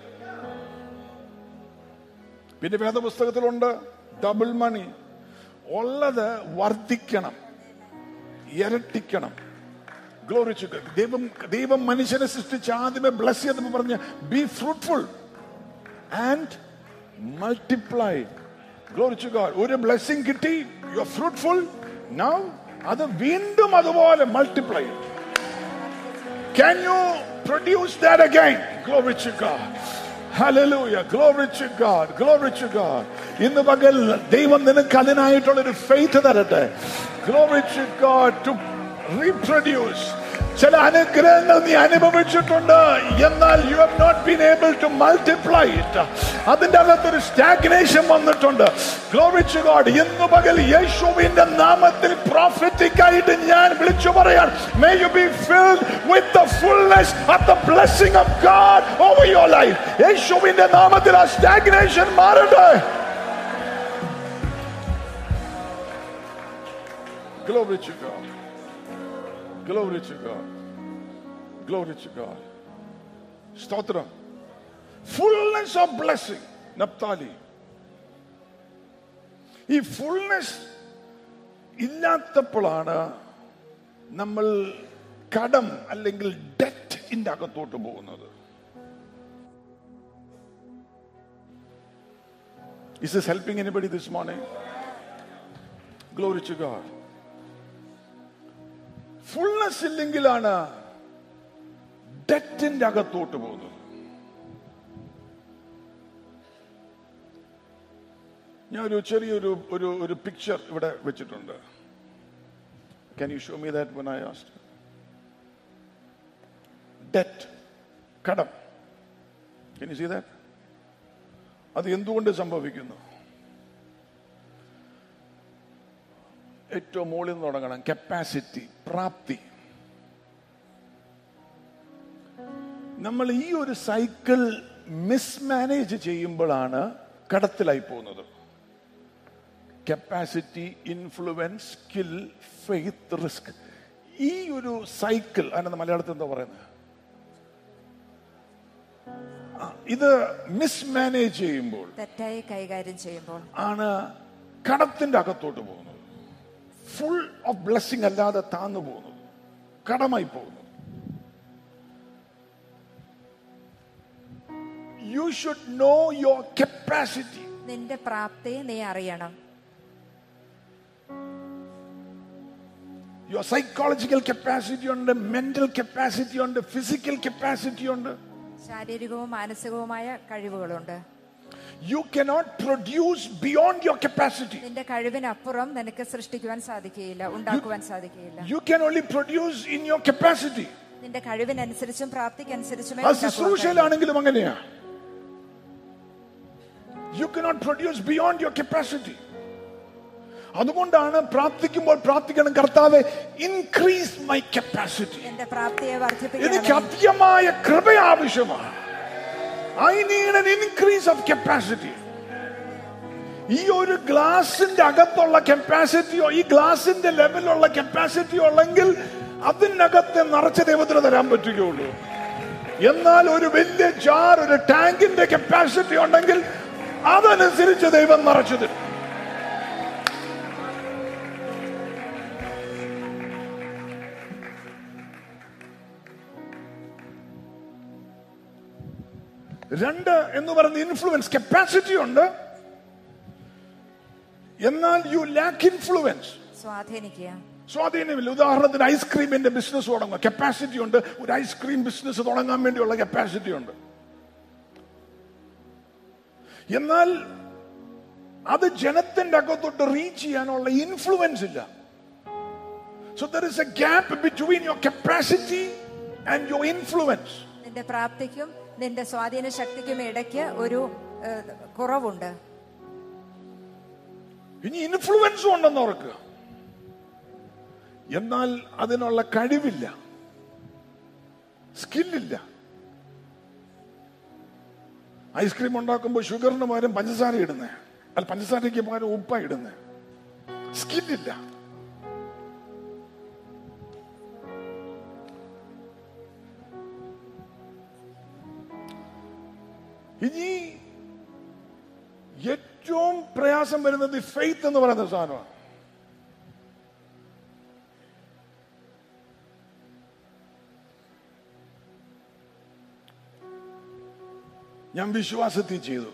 Speaker 2: പിന്നെ വേദപുസ്തകത്തിലുണ്ട് ഡബിൾ മണി ഉള്ളത് വർദ്ധിക്കണം ഇരട്ടിക്കണം ഗ്ലോറി ദൈവം ദൈവം മനുഷ്യനെ സൃഷ്ടിച്ച് ആദ്യമേ ബ്ലസ് ചെയ്തപ്പോൾ പറഞ്ഞ് be fruitful and multiply glory God ഒരു ബ്ലെസ്സിങ് കിട്ടി യു ആർ ഫ്രൂട്ട്ഫുൾ നൗ അത് വീണ്ടും അതുപോലെ multiply Can you produce that again? Glory to God. Hallelujah. Glory to God. Glory to God. ഇന്ന് പകൽ ദൈവം നിനക്ക് അതിനായിട്ടുള്ള ഒരു ഫെയ്ത്ത് തരട്ടെ glory to God to reproduce ചില അനുഗ്രഹങ്ങൾ നീ അനുഭവിച്ചിട്ടുണ്ട് എന്നാൽ you have not been able to multiply it അതിന്റെ അകത്തൊരു സ്റ്റാഗ്നേഷൻ വന്നിട്ടുണ്ട് ഗ്ലോറി ടു ഗോഡ് ഇന്ന് പകൽ യേശുവിന്റെ നാമത്തിൽ പ്രോഫറ്റിക് ആയിട്ട് ഞാൻ വിളിച്ചു പറയാൻ may you be filled with the fullness of the blessing of God over your life യേശുവിന്റെ നാമത്തിൽ ആ സ്റ്റാഗ്നേഷൻ മാറട്ടെ Glory to God. Glory to God. Glory to God. സ്തോത്രം ഫുൾനെസ് ഓഫ് ബ്ലെസ്സിംഗ് നപ്താലി ഈ ഫുൾനെസ് ഇല്ലാത്തപ്പോഴാണ് നമ്മൾ കടം അല്ലെങ്കിൽ ഡെറ്റിന്റെ അകത്തോട്ട് പോകുന്നത് Is this helping anybody this morning? Glory to God. Fullness ഇല്ലെങ്കിലാണ് ഡെറ്റിന്റെ അകത്തോട്ട് പോകുന്നത് ഞാൻ ഒരു ചെറിയൊരു ഒരു ഒരു പിക്ചർ ഇവിടെ വെച്ചിട്ടുണ്ട് can you show me that one I asked debt കടം ക്യാൻ യു സീ ദാറ്റ് അത് എന്തുകൊണ്ട് സംഭവിക്കുന്നു ഏറ്റവും മുകളിൽ നിന്ന് തുടങ്ങണം കപ്പാസിറ്റി പ്രാപ്തി നമ്മൾ ഈ ഒരു സൈക്കിൾ മിസ്മാനേജ് ചെയ്യുമ്പോഴാണ് കടത്തിലായി പോകുന്നത് capacity influence skill faith risk ഈ ഒരു സൈക്കിൾ അതിനെന്താ മലയാളത്തിൽ എന്താ പറയുന്നത് ആ, ഇത് മിസ്മാനേജ് ചെയ്യുമ്പോൾ
Speaker 4: തെറ്റായി കൈകാര്യം ചെയ്യുമ്പോൾ
Speaker 2: ആണ് കടത്തിന്റെ അകത്തോട്ട് പോകുന്നത് ഫുൾ ഓഫ് ബ്ലെസ്സിങ് അല്ലാതെ താന്നു പോകുന്നത് കടമായി പോകുന്നത് you should know your capacity
Speaker 4: നിന്റെ പ്രാപ്തി നീ അറിയണം
Speaker 2: യുവർ സൈക്കോളജിക്കൽ കപ്പാസിറ്റി ഉണ്ട് മെന്റൽ കപ്പാസിറ്റി ഉണ്ട് ഫിസിക്കൽ കപ്പാസിറ്റി ഉണ്ട്
Speaker 4: ശാരീരികവും മാനസികവുമായ കഴിവുകളുണ്ട്
Speaker 2: you cannot produce beyond your capacity
Speaker 4: നിന്റെ കഴിവിനപ്പുറം നിനക്ക് സൃഷ്ടിക്കുവാൻ സാധിക്കുകയില്ല ഉണ്ടാക്കുവാൻ സാധിക്കുകയില്ല
Speaker 2: you can only produce in your capacity
Speaker 4: നിന്റെ കഴിവിനനുസരിച്ചും പ്രാപ്തിക്കനുസരിച്ചുമേ
Speaker 2: അത്
Speaker 4: ഉണ്ടാക്കുവാൻ കഴിയൂ.
Speaker 2: ശുശ്രൂഷയിലാണെങ്കിലും അങ്ങനെയാ you cannot produce beyond your capacity അതുകൊണ്ടാണ് പ്രാർത്ഥിക്കുമ്പോൾ പ്രാർത്ഥിക്കണം കർത്താവെ ഇൻക്രീസ് മൈ കപ്പാസിറ്റി
Speaker 4: എന്റെ പ്രാപ്തിയെ
Speaker 2: എനിക്ക്
Speaker 4: വർദ്ധിപ്പിക്കണം
Speaker 2: അധികമായ കൃപ ആവശ്യമാണ് I need an increase of capacity ഈ ഒരു ഗ്ലാസിന്റെ അകത്തുള്ള കപ്പാസിറ്റിയോ ഈ ഗ്ലാസിന്റെ ലെവലുള്ള കപ്പാസിറ്റിയോ ഉള്ളെങ്കിൽ അതിനകത്തെ നിറച്ച ദൈവത്തിന് തരാൻ പറ്റുകയുള്ളൂ എന്നാൽ ഒരു വലിയ ജാർ ഒരു ടാങ്കിന്റെ കപ്പാസിറ്റി ഉണ്ടെങ്കിൽ അതനുസരിച്ച് ദൈവം നിറച്ചു തരും രണ്ട് എന്ന് പറയുന്ന ഇൻഫ്ലുവൻസ് കപ്പാസിറ്റി ഉണ്ട് എന്നാൽ യു ലാക്ക് ഇൻഫ്ലുവൻസ്
Speaker 4: സ്വാധീനിക്കുക
Speaker 2: സ്വാധീനമില്ല ഉദാഹരണത്തിന് ഐസ്ക്രീമിന്റെ ബിസിനസ് തുടങ്ങുക കപ്പാസിറ്റി ഉണ്ട് ഒരു ഐസ്ക്രീം ബിസിനസ് തുടങ്ങാൻ വേണ്ടിയുള്ള കപ്പാസിറ്റി ഉണ്ട് എന്നാൽ അത് ജനത്തിന്റെ അകത്തോട്ട് റീച്ച് ചെയ്യാനുള്ള ഇൻഫ്ലുവൻസ് ഇല്ല so there is a gap between your capacity and your influence
Speaker 4: നിന്റെ പ്രാപ്തിക്കും നിന്റെ സ്വാധീന ശക്തിക്കും ഇടയ്ക്ക് ഒരു ഏഹ്, കുറവുണ്ട്
Speaker 2: ഇനി ഇൻഫ്ലുവൻസും ഉണ്ടെന്ന് ഓർക്കുക എന്നാൽ അതിനുള്ള കഴിവില്ല സ്കില്ലില്ല ഐസ്ക്രീം ഉണ്ടാക്കുമ്പോൾ ഷുഗറിന് പകരം പഞ്ചസാര ഇടുന്നേ അല്ല പഞ്ചസാരയ്ക്ക് പകരം ഉപ്പ ഇടുന്നേ സ്കില്ലില്ല ഇനി ഏറ്റവും പ്രയാസം വരുന്നത് ഫെയ്ത്ത് എന്ന് പറയുന്ന സാധനമാണ് ഞാൻ വിശ്വാസത്തിൽ ചെയ്തു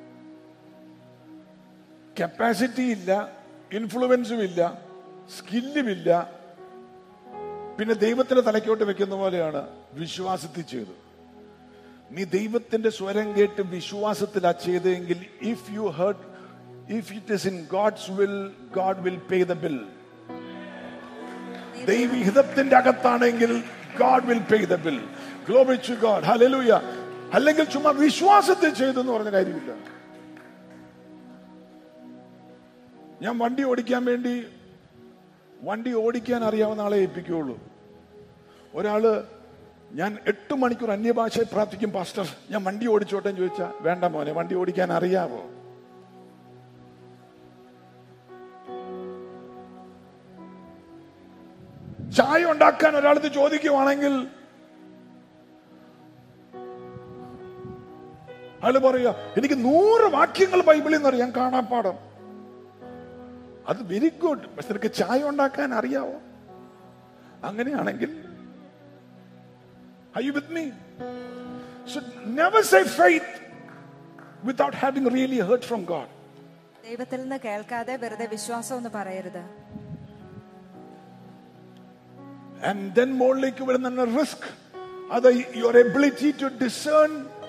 Speaker 2: കപ്പാസിറ്റി ഇല്ല ഇൻഫ്ലുവൻസും ഇല്ല സ്കില്ലും ഇല്ല പിന്നെ ദൈവത്തിന്റെ തലയ്ക്കോട്ട് വെക്കുന്ന പോലെയാണ് വിശ്വാസത്തിൽ ചെയ്തു നീ ദൈവത്തിന്റെ സ്വരം കേട്ട് വിശ്വാസത്തിലാ ചെയ്തെങ്കിൽ if you heard if it is in God's will God will pay the bill ദൈവഹിതത്തിന്റെ അകത്താണെങ്കിൽ God will pay the bill glory to God hallelujah അല്ലെങ്കിൽ ചുമ്മാ വിശ്വാസത്തിൽ ചെയ്തു എന്ന് പറഞ്ഞ കാര്യമില്ല ഞാൻ വണ്ടി ഓടിക്കാൻ വേണ്ടി വണ്ടി ഓടിക്കാൻ അറിയാവുന്ന ആളെ ഏൽപ്പിക്കുകയുള്ളൂ ഒരാള് ഞാൻ എട്ട് മണിക്കൂർ അന്യഭാഷയിൽ പ്രാർത്ഥിക്കും പാസ്റ്റർ ഞാൻ വണ്ടി ഓടിച്ചോട്ടെ എന്ന് ചോദിച്ചാൽ വേണ്ട മോനെ വണ്ടി ഓടിക്കാൻ അറിയാവോ ചായ ഉണ്ടാക്കാൻ ഒരാളത് ചോദിക്കുവാണെങ്കിൽ അയാൾ പറയുക എനിക്ക് നൂറ് വാക്യങ്ങൾ ബൈബിളിൽ നിന്ന് അറിയാം കാണാപ്പാടം അത് വെരി ഗുഡ് പക്ഷെ നിനക്ക് ചായ ഉണ്ടാക്കാൻ അറിയാവോ അങ്ങനെയാണെങ്കിൽ Are you with me? So never say faith without having really heard from God.
Speaker 4: ദൈവത്തിൽ നിന്ന് കേൾക്കാതെ വെറുതെ വിശ്വാസം എന്ന് പറയരുത്
Speaker 2: And then മുകളിലേക്ക് വരുന്ന റിസ്ക് അത് your ability to discern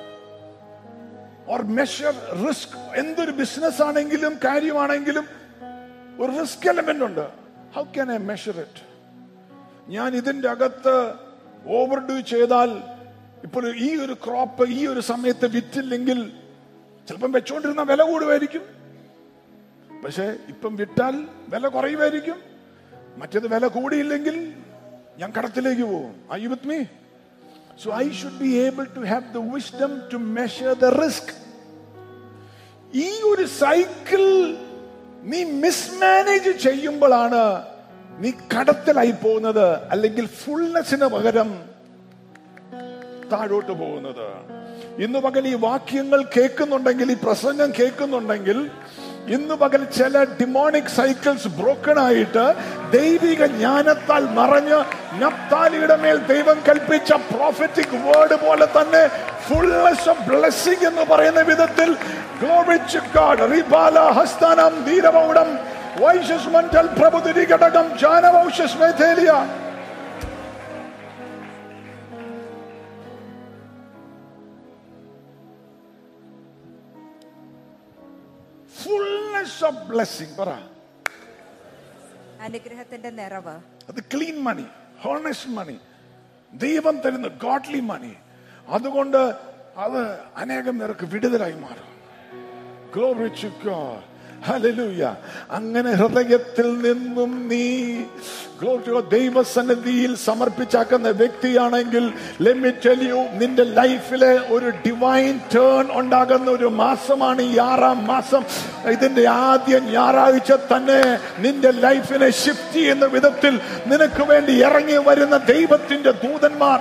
Speaker 2: or measure risk എന്തൊരു ബിസിനസ് ആണെങ്കിലും കാര്യമാണെങ്കിലും ഒരു റിസ്ക് എലമെന്റ് ഉണ്ട് how can I measure it ഞാൻ ഇതിന്റെ അകത്ത് ഓവർ ഡൂ ചെയ്താൽ ഇപ്പോൾ ഈ ഒരു ക്രോപ്പ് ഈ ഒരു സമയത്ത് വിറ്റില്ലെങ്കിൽ ചിലപ്പം വെച്ചുകൊണ്ടിരുന്ന വില കൂടുമായിരിക്കും പക്ഷെ ഇപ്പം വിറ്റാൽ വില കുറയുമായിരിക്കും മറ്റേത് വില കൂടിയില്ലെങ്കിൽ ഞാൻ കടത്തിലേക്ക് പോകും I you with me so I should be able to have the wisdom to measure the risk ഈ ഒരു സൈക്കിൾ നീ മിസ്മാനേജ് ചെയ്യുമ്പോഴാണ് നീ കടത്തിലായി പോകുന്നത് അല്ലെങ്കിൽ ഫുൾനെസ്സിന് പകരം താഴോട്ട് പോകുന്നത് ഇന്ന് പകൽ ഈ വാക്യങ്ങൾ കേൾക്കുന്നുണ്ടെങ്കിൽ ഈ പ്രസംഗം കേൾക്കുന്നുണ്ടെങ്കിൽ ഇന്ന് പകൽ ചില ഡിമോണിക് സൈക്കിൾസ് ബ്രോക്കൺ ആയിട്ട് ദൈവിക ജ്ഞാനത്താൽ മറഞ്ഞ് നപ്താലിയുടെ മേൽ ദൈവം കൽപ്പിച്ച പ്രോഫറ്റിക് വേർഡ് പോലെ തന്നെ ഫുൾനെസ് ഓഫ് ബ്ലെസ്സിംഗ് എന്ന് പറയുന്ന വിധത്തിൽ Glory to God. റിബാല ഹസ്താനം ധീരമൗഢം വൈശസ്മന്റൽ പ്രഭുതിരി ഘടകം ജാനവൗഷസ് മേഥേലിയ ഫുൾനെസ് ഓഫ് ബ്ലെസ്സിംഗ് പറ
Speaker 4: അനുഗ്രഹത്തിന്റെ നിറവ്
Speaker 2: അത് ക്ലീൻ മണി ഹോണസ്റ്റ് മണി ദൈവം തരുന്ന ഗോഡ്ലി മണി അതുകൊണ്ട് അത് അനേകം പേർക്ക് വിടുതലായി മാറും Glory to God. Hallelujah. അങ്ങനെ ഹൃദയത്തിൽ നിന്നും നീ Glory to God, ദൈവസന്നിധിയിൽ സമർപ്പിച്ചാക്കുന്ന വ്യക്തിയാണെങ്കിൽ let me tell you, നിന്റെ ലൈഫിലെ ഒരു ഡിവൈൻ ടേൺ ഉണ്ടാകുന്ന ഒരു മാസമാണ് ഈ ആറാം മാസം ഇതിന്റെ ആദ്യ ഞായറാഴ്ച തന്നെ നിന്റെ ലൈഫിനെ ഷിഫ്റ്റ് ചെയ്യുന്ന വിധത്തിൽ നിനക്ക് വേണ്ടി ഇറങ്ങി വരുന്ന ദൈവത്തിന്റെ ദൂതന്മാർ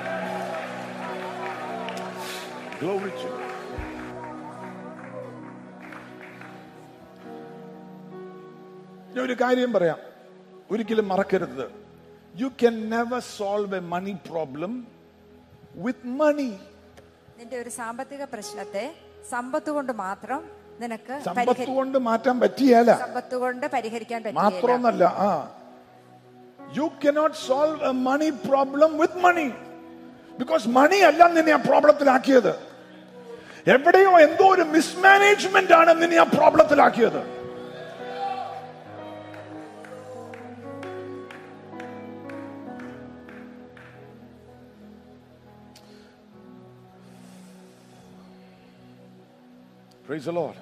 Speaker 2: Glory to God. ഞാൻ ഒരു കാര്യം പറയാം ഒരിക്കലും മറക്കരുത് you can never solve a money problem with money
Speaker 4: നിന്റെ ഒരു സാമ്പത്തിക പ്രശ്നത്തെ സമ്പത്ത് കൊണ്ട് മാത്രം നിനക്ക്
Speaker 2: സമ്പത്ത്
Speaker 4: പരിഹരി-
Speaker 2: കൊണ്ട് മാറ്റാൻ പറ്റിയല്ല
Speaker 4: സമ്പത്ത് കൊണ്ട് പരിഹരിക്കാൻ പറ്റില്ല
Speaker 2: മാത്രമൊന്നല്ല ആ you cannot solve a money problem with money because money അല്ല നിന്നെ ആ പ്രോബ്ലത്തിലാക്കിയത് എവിടെയോ എന്തോ ഒരു മിസ്മാനേജ്മെന്റ് ആണ് നിന്നെ ആ പ്രോബ്ലത്തിലാക്കിയത് Praise the Lord.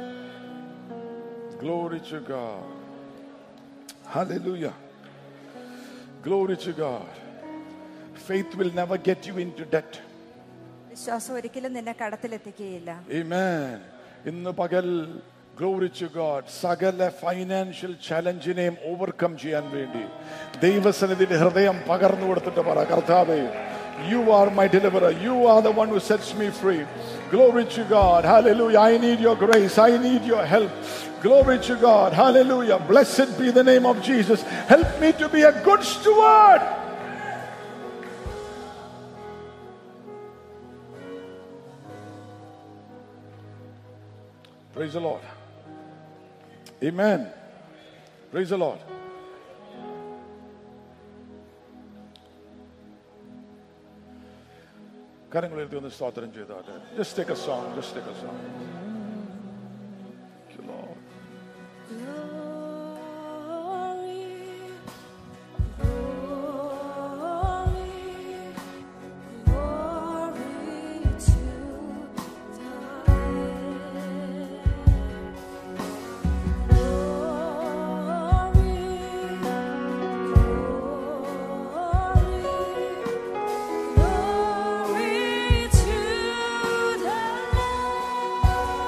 Speaker 2: Glory to God. Hallelujah. Glory to God. Faith will never get you into debt.
Speaker 4: വിശ്വാസം ഒരിക്കലും നിന്നെ കടത്തിലെത്തിക്കുകയില്ല
Speaker 2: Amen. ഇന്ന് പകൽ ഗ്ലോറി ടു ഗോഡ് സകല ഫൈനാൻഷ്യൽ ചലഞ്ചിനെയും ഓവർകം ചെയ്യാൻ വേണ്ടി ദൈവസന്നിധിയുടെ ഹൃദയം പകർന്നു കൊടുത്തിട്ട് പറ കർത്താവേ You are my deliverer. You are the one who sets me free. Glory to God. Hallelujah. I need your grace. I need your help. Glory to God. Hallelujah. Blessed be the name of Jesus. Help me to be a good steward. Praise the Lord. Amen. Praise the Lord. കരങ്ങൾ ഉയർത്തി ഒന്ന് സ്തോത്രം ചെയ്താട്ടെ just take a song just take a song
Speaker 5: Glory to the Lamb.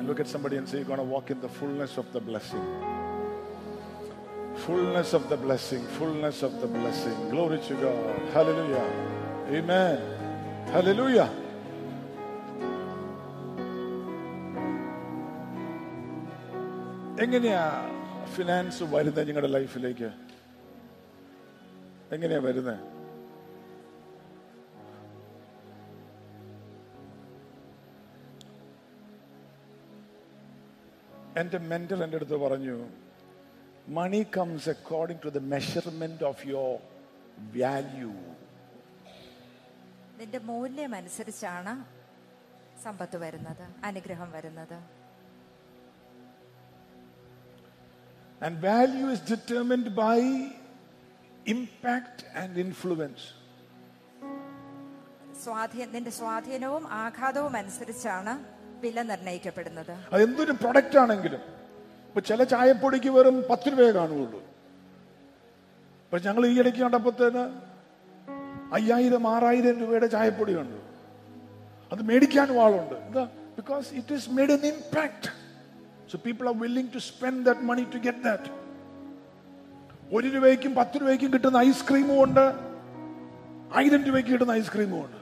Speaker 2: look at somebody and say, You're going to walk in the fullness of the blessing. Fullness of the blessing, fullness of the blessing. Glory to God. Hallelujah. Amen. Hallelujah. എങ്ങനെയാ ഫിനാൻസ് വരുന്നത് നിങ്ങളുടെ ലൈഫിലേക്ക് എങ്ങനെയാ വരുന്നത് എൻ്റെ മെന്റർ എൻ്റെ അടുത്ത് പറഞ്ഞു money comes according to the measurement of your value
Speaker 4: നിന്റെ മൂല്യം അനുസരിച്ചാണ് സമ്പത്ത് വരുന്നത് അനുഗ്രഹം വരുന്നത്
Speaker 2: and value is determined by impact and influence
Speaker 4: സ്വാധീന നിന്റെ സ്വാധീനവും ആഘാതവും അനുസരിച്ചാണ് വില നിർണ്ണയിക്കപ്പെടുന്നത്
Speaker 2: അതെന്തൊരു പ്രൊഡക്റ്റ് ആണെങ്കിലും ഇപ്പൊ ചില ചായപ്പൊടിക്ക് വെറും പത്ത് രൂപയെ കാണുകയുള്ളൂ ഇപ്പൊ ഞങ്ങൾ ഈ ഇടയ്ക്ക് കണ്ടപ്പോഴത്തേന് അയ്യായിരം ആറായിരം രൂപയുടെ ചായപ്പൊടി കണ്ടു അത് മേടിക്കാനും ആളുണ്ട് എന്താ because it is made an impact so people are willing to spend that money to get that ഒരു രൂപയ്ക്കും പത്ത് രൂപയ്ക്കും കിട്ടുന്ന ഐസ്ക്രീമും ഉണ്ട് ആയിരം രൂപയ്ക്ക് കിട്ടുന്ന ഐസ്ക്രീമും ഉണ്ട്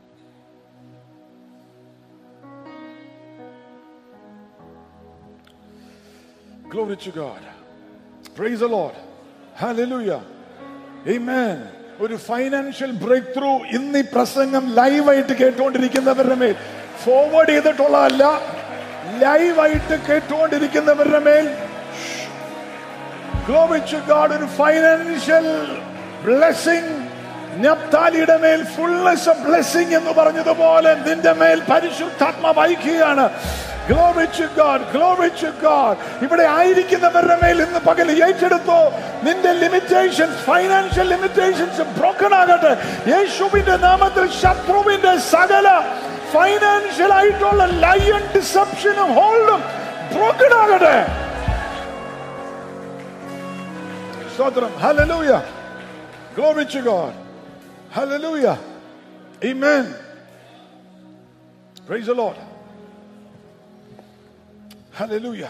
Speaker 2: Glory to God. Praise the Lord. Hallelujah. Amen. ഒരു ഫൈനാൻഷ്യൽ ബ്രേക്ക് ത്രൂ ഇന്ന് ഈ പ്രസംഗം ലൈവായിട്ട് കേട്ടുകൊണ്ടിരിക്കുന്നവരുടെ മേൽ ഫോർവേഡ് ചെയ്തിട്ടുള്ളതല്ല ലൈവായിട്ട് കേട്ടുകൊണ്ടിരിക്കുന്നവരുടെ മേൽ Glory to God ഒരു ഫൈനാൻഷ്യൽ ബ്ലെസ്സിങ് നപ്താലിയുടെ മേൽ ഫുൾനെസ് ഓഫ് ബ്ലെസ്സിങ് എന്ന് പറഞ്ഞതുപോലെ നിന്റെ മേൽ പരിശുദ്ധാത്മ വഹിക്കുകയാണ് Glory to God, glory to God. ഇവിടെ ആയിരിക്കുന്നവരുടെ മേൽ ഇന്ന് പകൽ ഏറ്റെടുത്തോ നിന്റെ ലിമിറ്റേഷൻസ് ഫൈനാൻഷ്യൽ ലിമിറ്റേഷൻസ് ബ്രോക്കൺ ആകട്ടെ യേശുവിന്റെ നാമത്തിൽ ശത്രുവിന്റെ സകല ഫൈനാൻഷ്യൽ ആയിട്ടുള്ള ലയൺ ഡിസപ്ഷനും ഹോൾഡും ബ്രോക്കൺ ആകട്ടെ സ്തോത്രം hallelujah Glory to God. Hallelujah. Amen. Praise the Lord. Hallelujah.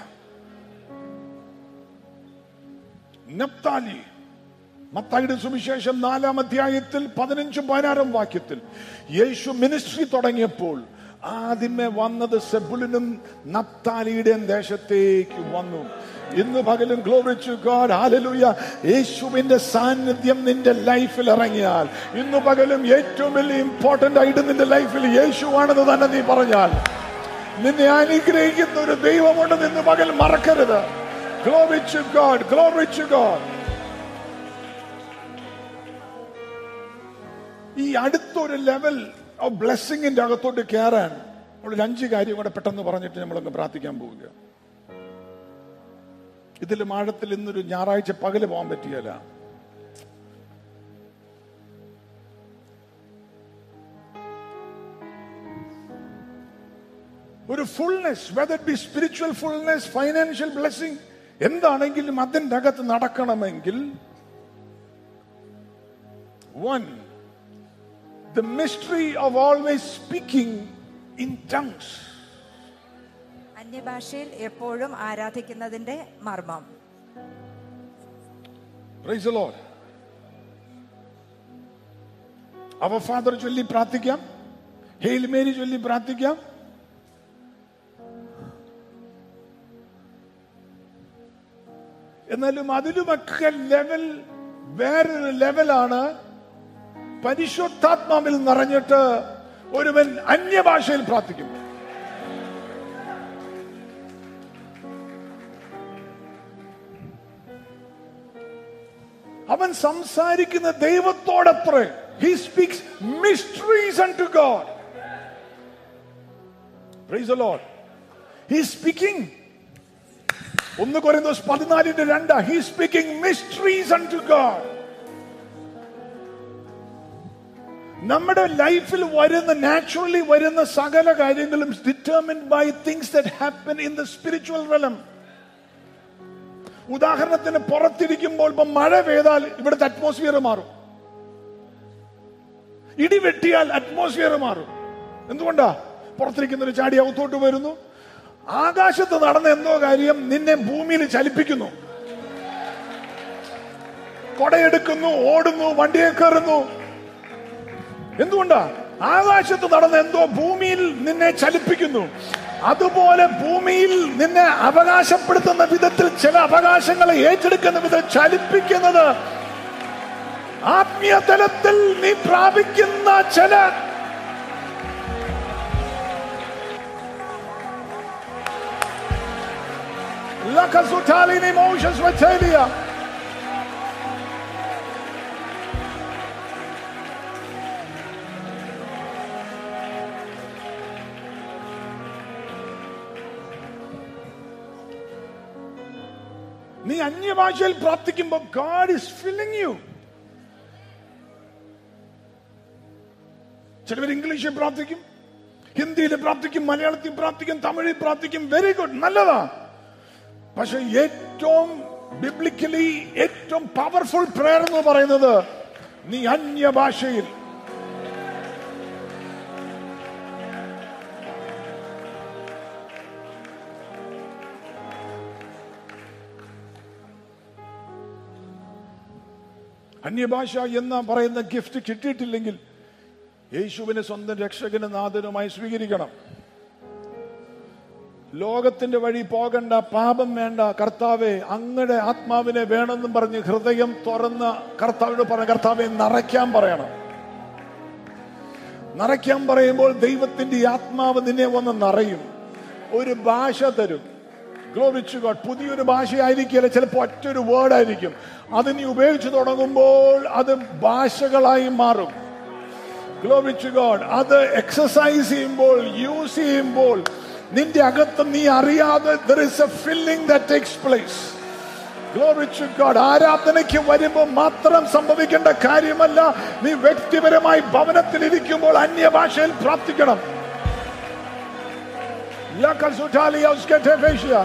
Speaker 2: Naphtali മത്തായിയുടെ സുവിശേഷം നാലാം അധ്യായത്തിൽ പതിനഞ്ചും പതിനാറും വാക്യത്തിൽ യേശു മിനിസ്ട്രി തുടങ്ങിയപ്പോൾ ആദ്യമേ വന്നത് സെബുലിനും നപ്താലിയുടെയും ദേശത്തേക്ക് വന്നു ഇന്ന് പകലും ഗ്ലോറിച്ചു ഗോഡ് ഹാലലൂയ യേശുവിന്റെ സാന്നിധ്യം നിന്റെ ലൈഫിൽ ഇറങ്ങിയാൽ ഇന്ന് പകലും ഏറ്റവും വലിയ ഇമ്പോർട്ടന്റ് ആയിട്ട് നിന്റെ ലൈഫിൽ യേശുവാണെന്ന് തന്നെ നീ പറഞ്ഞാൽ നിന്നെ അനുഗ്രഹിക്കുന്ന ഒരു ദൈവമുണ്ടെന്ന് ഇന്ന് പകൽ മറക്കരുത് ഗ്ലോറിച്ചു ഗോഡ് ഗ്ലോറിച്ചു ഗോഡ് ഈ അടുത്തൊരു ലെവൽ ഓഫ് ബ്ലെസ്സിങ്ങിന്റെ അകത്തോട്ട് കയറാൻ നമ്മളൊരു അഞ്ച് കാര്യം കൂടെ പെട്ടെന്ന് പറഞ്ഞിട്ട് നമ്മളങ്ങ് പ്രാർത്ഥിക്കാൻ പോവുക ഇതിൽ മാഴത്തിൽ ഇന്നൊരു ഞായറാഴ്ച പകല് പോകാൻ പറ്റിയല്ല ഒരു fullness whether be spiritual fullness financial blessing എന്താണെങ്കിലും അതിൻ്റെ അകത്ത് നടക്കണമെങ്കിൽ one the mystery of always speaking in tongues.
Speaker 4: അന്യഭാഷയിൽ എപ്പോഴും ആരാധിക്കുന്നതിന്റെ മർമ്മം
Speaker 2: Praise the Lord. Our father ചൊല്ലി പ്രാർത്ഥിക്കാം ഹെയിൽ മേരി ചൊല്ലി പ്രാർത്ഥിക്കാം എന്നാലും അതിലുമൊക്കെ ലെവൽ വേറൊരു ലെവലാണ് പരിശുദ്ധാത്മാവിൽ നിറഞ്ഞിട്ട് ഒരുവൻ അന്യഭാഷയിൽ പ്രാർത്ഥിക്കും അവൻ സംസാരിക്കുന്ന ദൈവത്തോടത്ര he speaks mysteries unto God praise the Lord he speaking ഒന്ന് കൊറിന്തോസ് പതിനാലിന്റെ രണ്ട് he speaking mysteries unto God നമ്മുടെ ലൈഫിൽ വരുന്ന നാച്ചുറലി വരുന്ന സകല കാര്യങ്ങളും determined by things that happen in the spiritual realm ഉദാഹരണത്തിന് പുറത്തിരിക്കുമ്പോൾ ഇപ്പൊ മഴ പെയ്താൽ ഇവിടുത്തെ അറ്റ്മോസ്ഫിയർ മാറും ഇടി വെട്ടിയാൽ അറ്റ്മോസ്ഫിയർ മാറും എന്തുകൊണ്ടാ പുറത്തിരിക്കുന്ന ഒരു ചാടി അകത്തോട്ട് വരുന്നു ആകാശത്ത് നടന്ന എന്തോ കാര്യം നിന്നെ ഭൂമിയിൽ ചലിപ്പിക്കുന്നു കൊടയെടുക്കുന്നു ഓടുന്നു വണ്ടിയെ കയറുന്നു എന്തുകൊണ്ടാ ആകാശത്ത് നടന്ന എന്തോ ഭൂമിയിൽ നിന്നെ ചലിപ്പിക്കുന്നു അതുപോലെ ഭൂമിയിൽ നിന്നെ അവകാശപ്പെടുത്തുന്ന വിധത്തിൽ ചില അവകാശങ്ങളെ ഏറ്റെടുക്കുന്ന വിധത്തിൽ ചലിപ്പിക്കുന്നത് ആത്മീയ തലത്തിൽ നീ പ്രാപിക്കുന്ന ചില ലഖസുറ്റാലിനി മോഷസ് വച്ചേലിയ നീ അന്യഭാഷയിൽ പ്രാർത്ഥിക്കുമ്പോൾ ഗാഡ് ഇസ് ഫില്ലിംഗ് യു ചിലവർ ഇംഗ്ലീഷിൽ പ്രാർത്ഥിക്കും ഹിന്ദിയിൽ പ്രാർത്ഥിക്കും മലയാളത്തിൽ പ്രാർത്ഥിക്കും തമിഴിൽ പ്രാർത്ഥിക്കും വെരി ഗുഡ് നല്ലതാ പക്ഷെ ഏറ്റവും ബിബ്ലിക്കലി ഏറ്റവും പവർഫുൾ പ്രയർ എന്ന് പറയുന്നത് നീ അന്യഭാഷയിൽ അന്യഭാഷ എന്ന് പറയുന്ന ഗിഫ്റ്റ് കിട്ടിയിട്ടില്ലെങ്കിൽ യേശുവിനെ സ്വന്തം രക്ഷകനും നാഥനുമായി സ്വീകരിക്കണം ലോകത്തിന്റെ വഴി പോകണ്ട പാപം വേണ്ട കർത്താവെ അങ്ങയുടെ ആത്മാവിനെ വേണമെന്നും പറഞ്ഞ് ഹൃദയം തുറന്ന് കർത്താവിനോട് പറഞ്ഞ കർത്താവെ നിറയ്ക്കാൻ പറയണം നിറയ്ക്കാൻ പറയുമ്പോൾ ദൈവത്തിന്റെ ഈ ആത്മാവ് നിന്നെ വന്ന് നിറയും ഒരു ഭാഷ തരും ഗ്ലോറിച്ചു ഗോഡ് പുതിയൊരു ഭാഷയായിരിക്കില്ല ചിലപ്പോൾ ഒറ്റൊരു വേർഡായിരിക്കും അത് നീ ഉപയോഗിച്ച് തുടങ്ങുമ്പോൾ അത് ഭാഷകളായി മാറും ഗ്ലോറിച്ചു ഗോഡ് അത് എക്സസൈസ് ചെയ്യുമ്പോൾ യൂസ് ചെയ്യുമ്പോൾ നിന്റെ അകത്ത് നീ അറിയാതെ there is a filling that takes place Glory to God. ആരാധനയ്ക്ക് വരുമ്പോൾ മാത്രം സംഭവിക്കേണ്ട കാര്യമല്ല നീ വ്യക്തിപരമായി ഭവനത്തിൽ ഇരിക്കുമ്പോൾ അന്യഭാഷയിൽ പ്രാർത്ഥിക്കണം Lakasutalia Usketefesia.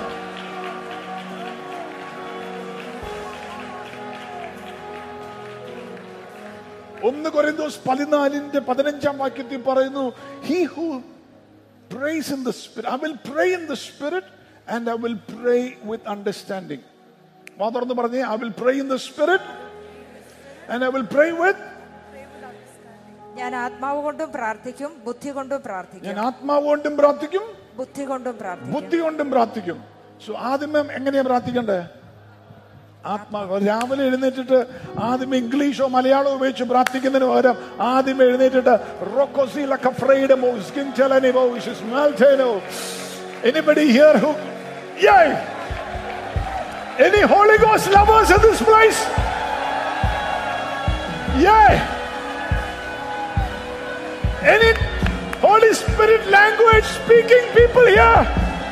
Speaker 2: ഒന്ന് കൊറിന്തോസ് പതിനാലിന്റെ പതിനഞ്ചാം വാക്യത്തിൽ പറയുന്നു he who prays in the spirit I will pray in the spirit and I will pray with understanding വാ തുറന്ന് പറഞ്ഞേ I will pray in the spirit and I will pray with
Speaker 4: ഞാൻ ആത്മാവ് കൊണ്ടും പ്രാർത്ഥിക്കും ബുദ്ധി കൊണ്ടും പ്രാർത്ഥിക്കും
Speaker 2: ഞാൻ ആത്മാവ് കൊണ്ടും പ്രാർത്ഥിക്കും
Speaker 4: ബുദ്ധി കൊണ്ടും പ്രാർത്ഥിക്കും
Speaker 2: ബുദ്ധി കൊണ്ടും പ്രാർത്ഥിക്കും സോ ആദ്യമേ എങ്ങനെയാ പ്രാർത്ഥിക്കണ്ടേ ആത്മാ രാവിലെ എഴുന്നേറ്റിട്ട് ആദ്യമേ ഇംഗ്ലീഷോ മലയാളമോ ഉപയോഗിച്ച് പ്രാർത്ഥിക്കുന്നതിന് പകരം ആദ്യമേ എഴുന്നേറ്റിട്ട് റൊക്കോസില കഫ്രൈഡമോ സ്കിൻ ചലനിമോ സ്മെൽറ്റേനോ Anybody here who Yay! Any Holy Ghost lovers in this place? Yay! Any Holy Spirit language speaking people here?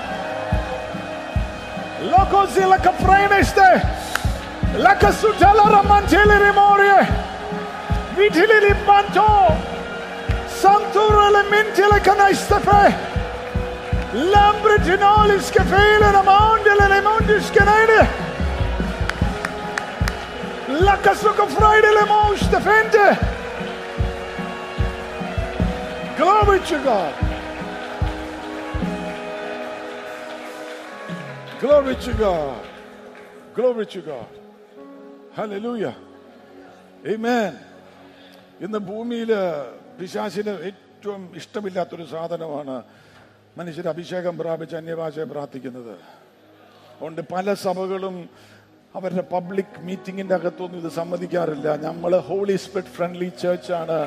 Speaker 2: Loco zila kapreneste. Laka sutala ramantele remorie. Vitili limpanto. Santurele mintile canaistefe. Lambritinolis kefele ramondele remondis canede. Laka suka fraidele mostefente. Glory to God. Glory to God. Glory to God. Hallelujah. Amen. ഇന്ന് ഭൂമിയിൽ പിശാചിന് ഏറ്റവും ഇഷ്ടമില്ലാത്തൊരു സാധനമാണ് മനുഷ്യർ അഭിഷേകം പ്രാപിച്ച് അന്യഭാഷയെ പ്രാർത്ഥിക്കുന്നത് അതുകൊണ്ട് പല സഭകളും അവരുടെ പബ്ലിക് മീറ്റിംഗിന്റെ അകത്തൊന്നും ഇത് സമ്മതിക്കാറില്ല നമ്മൾ ഹോളി സ്പിരിറ്റ് ഫ്രണ്ട്ലി ചേർച്ചാണ്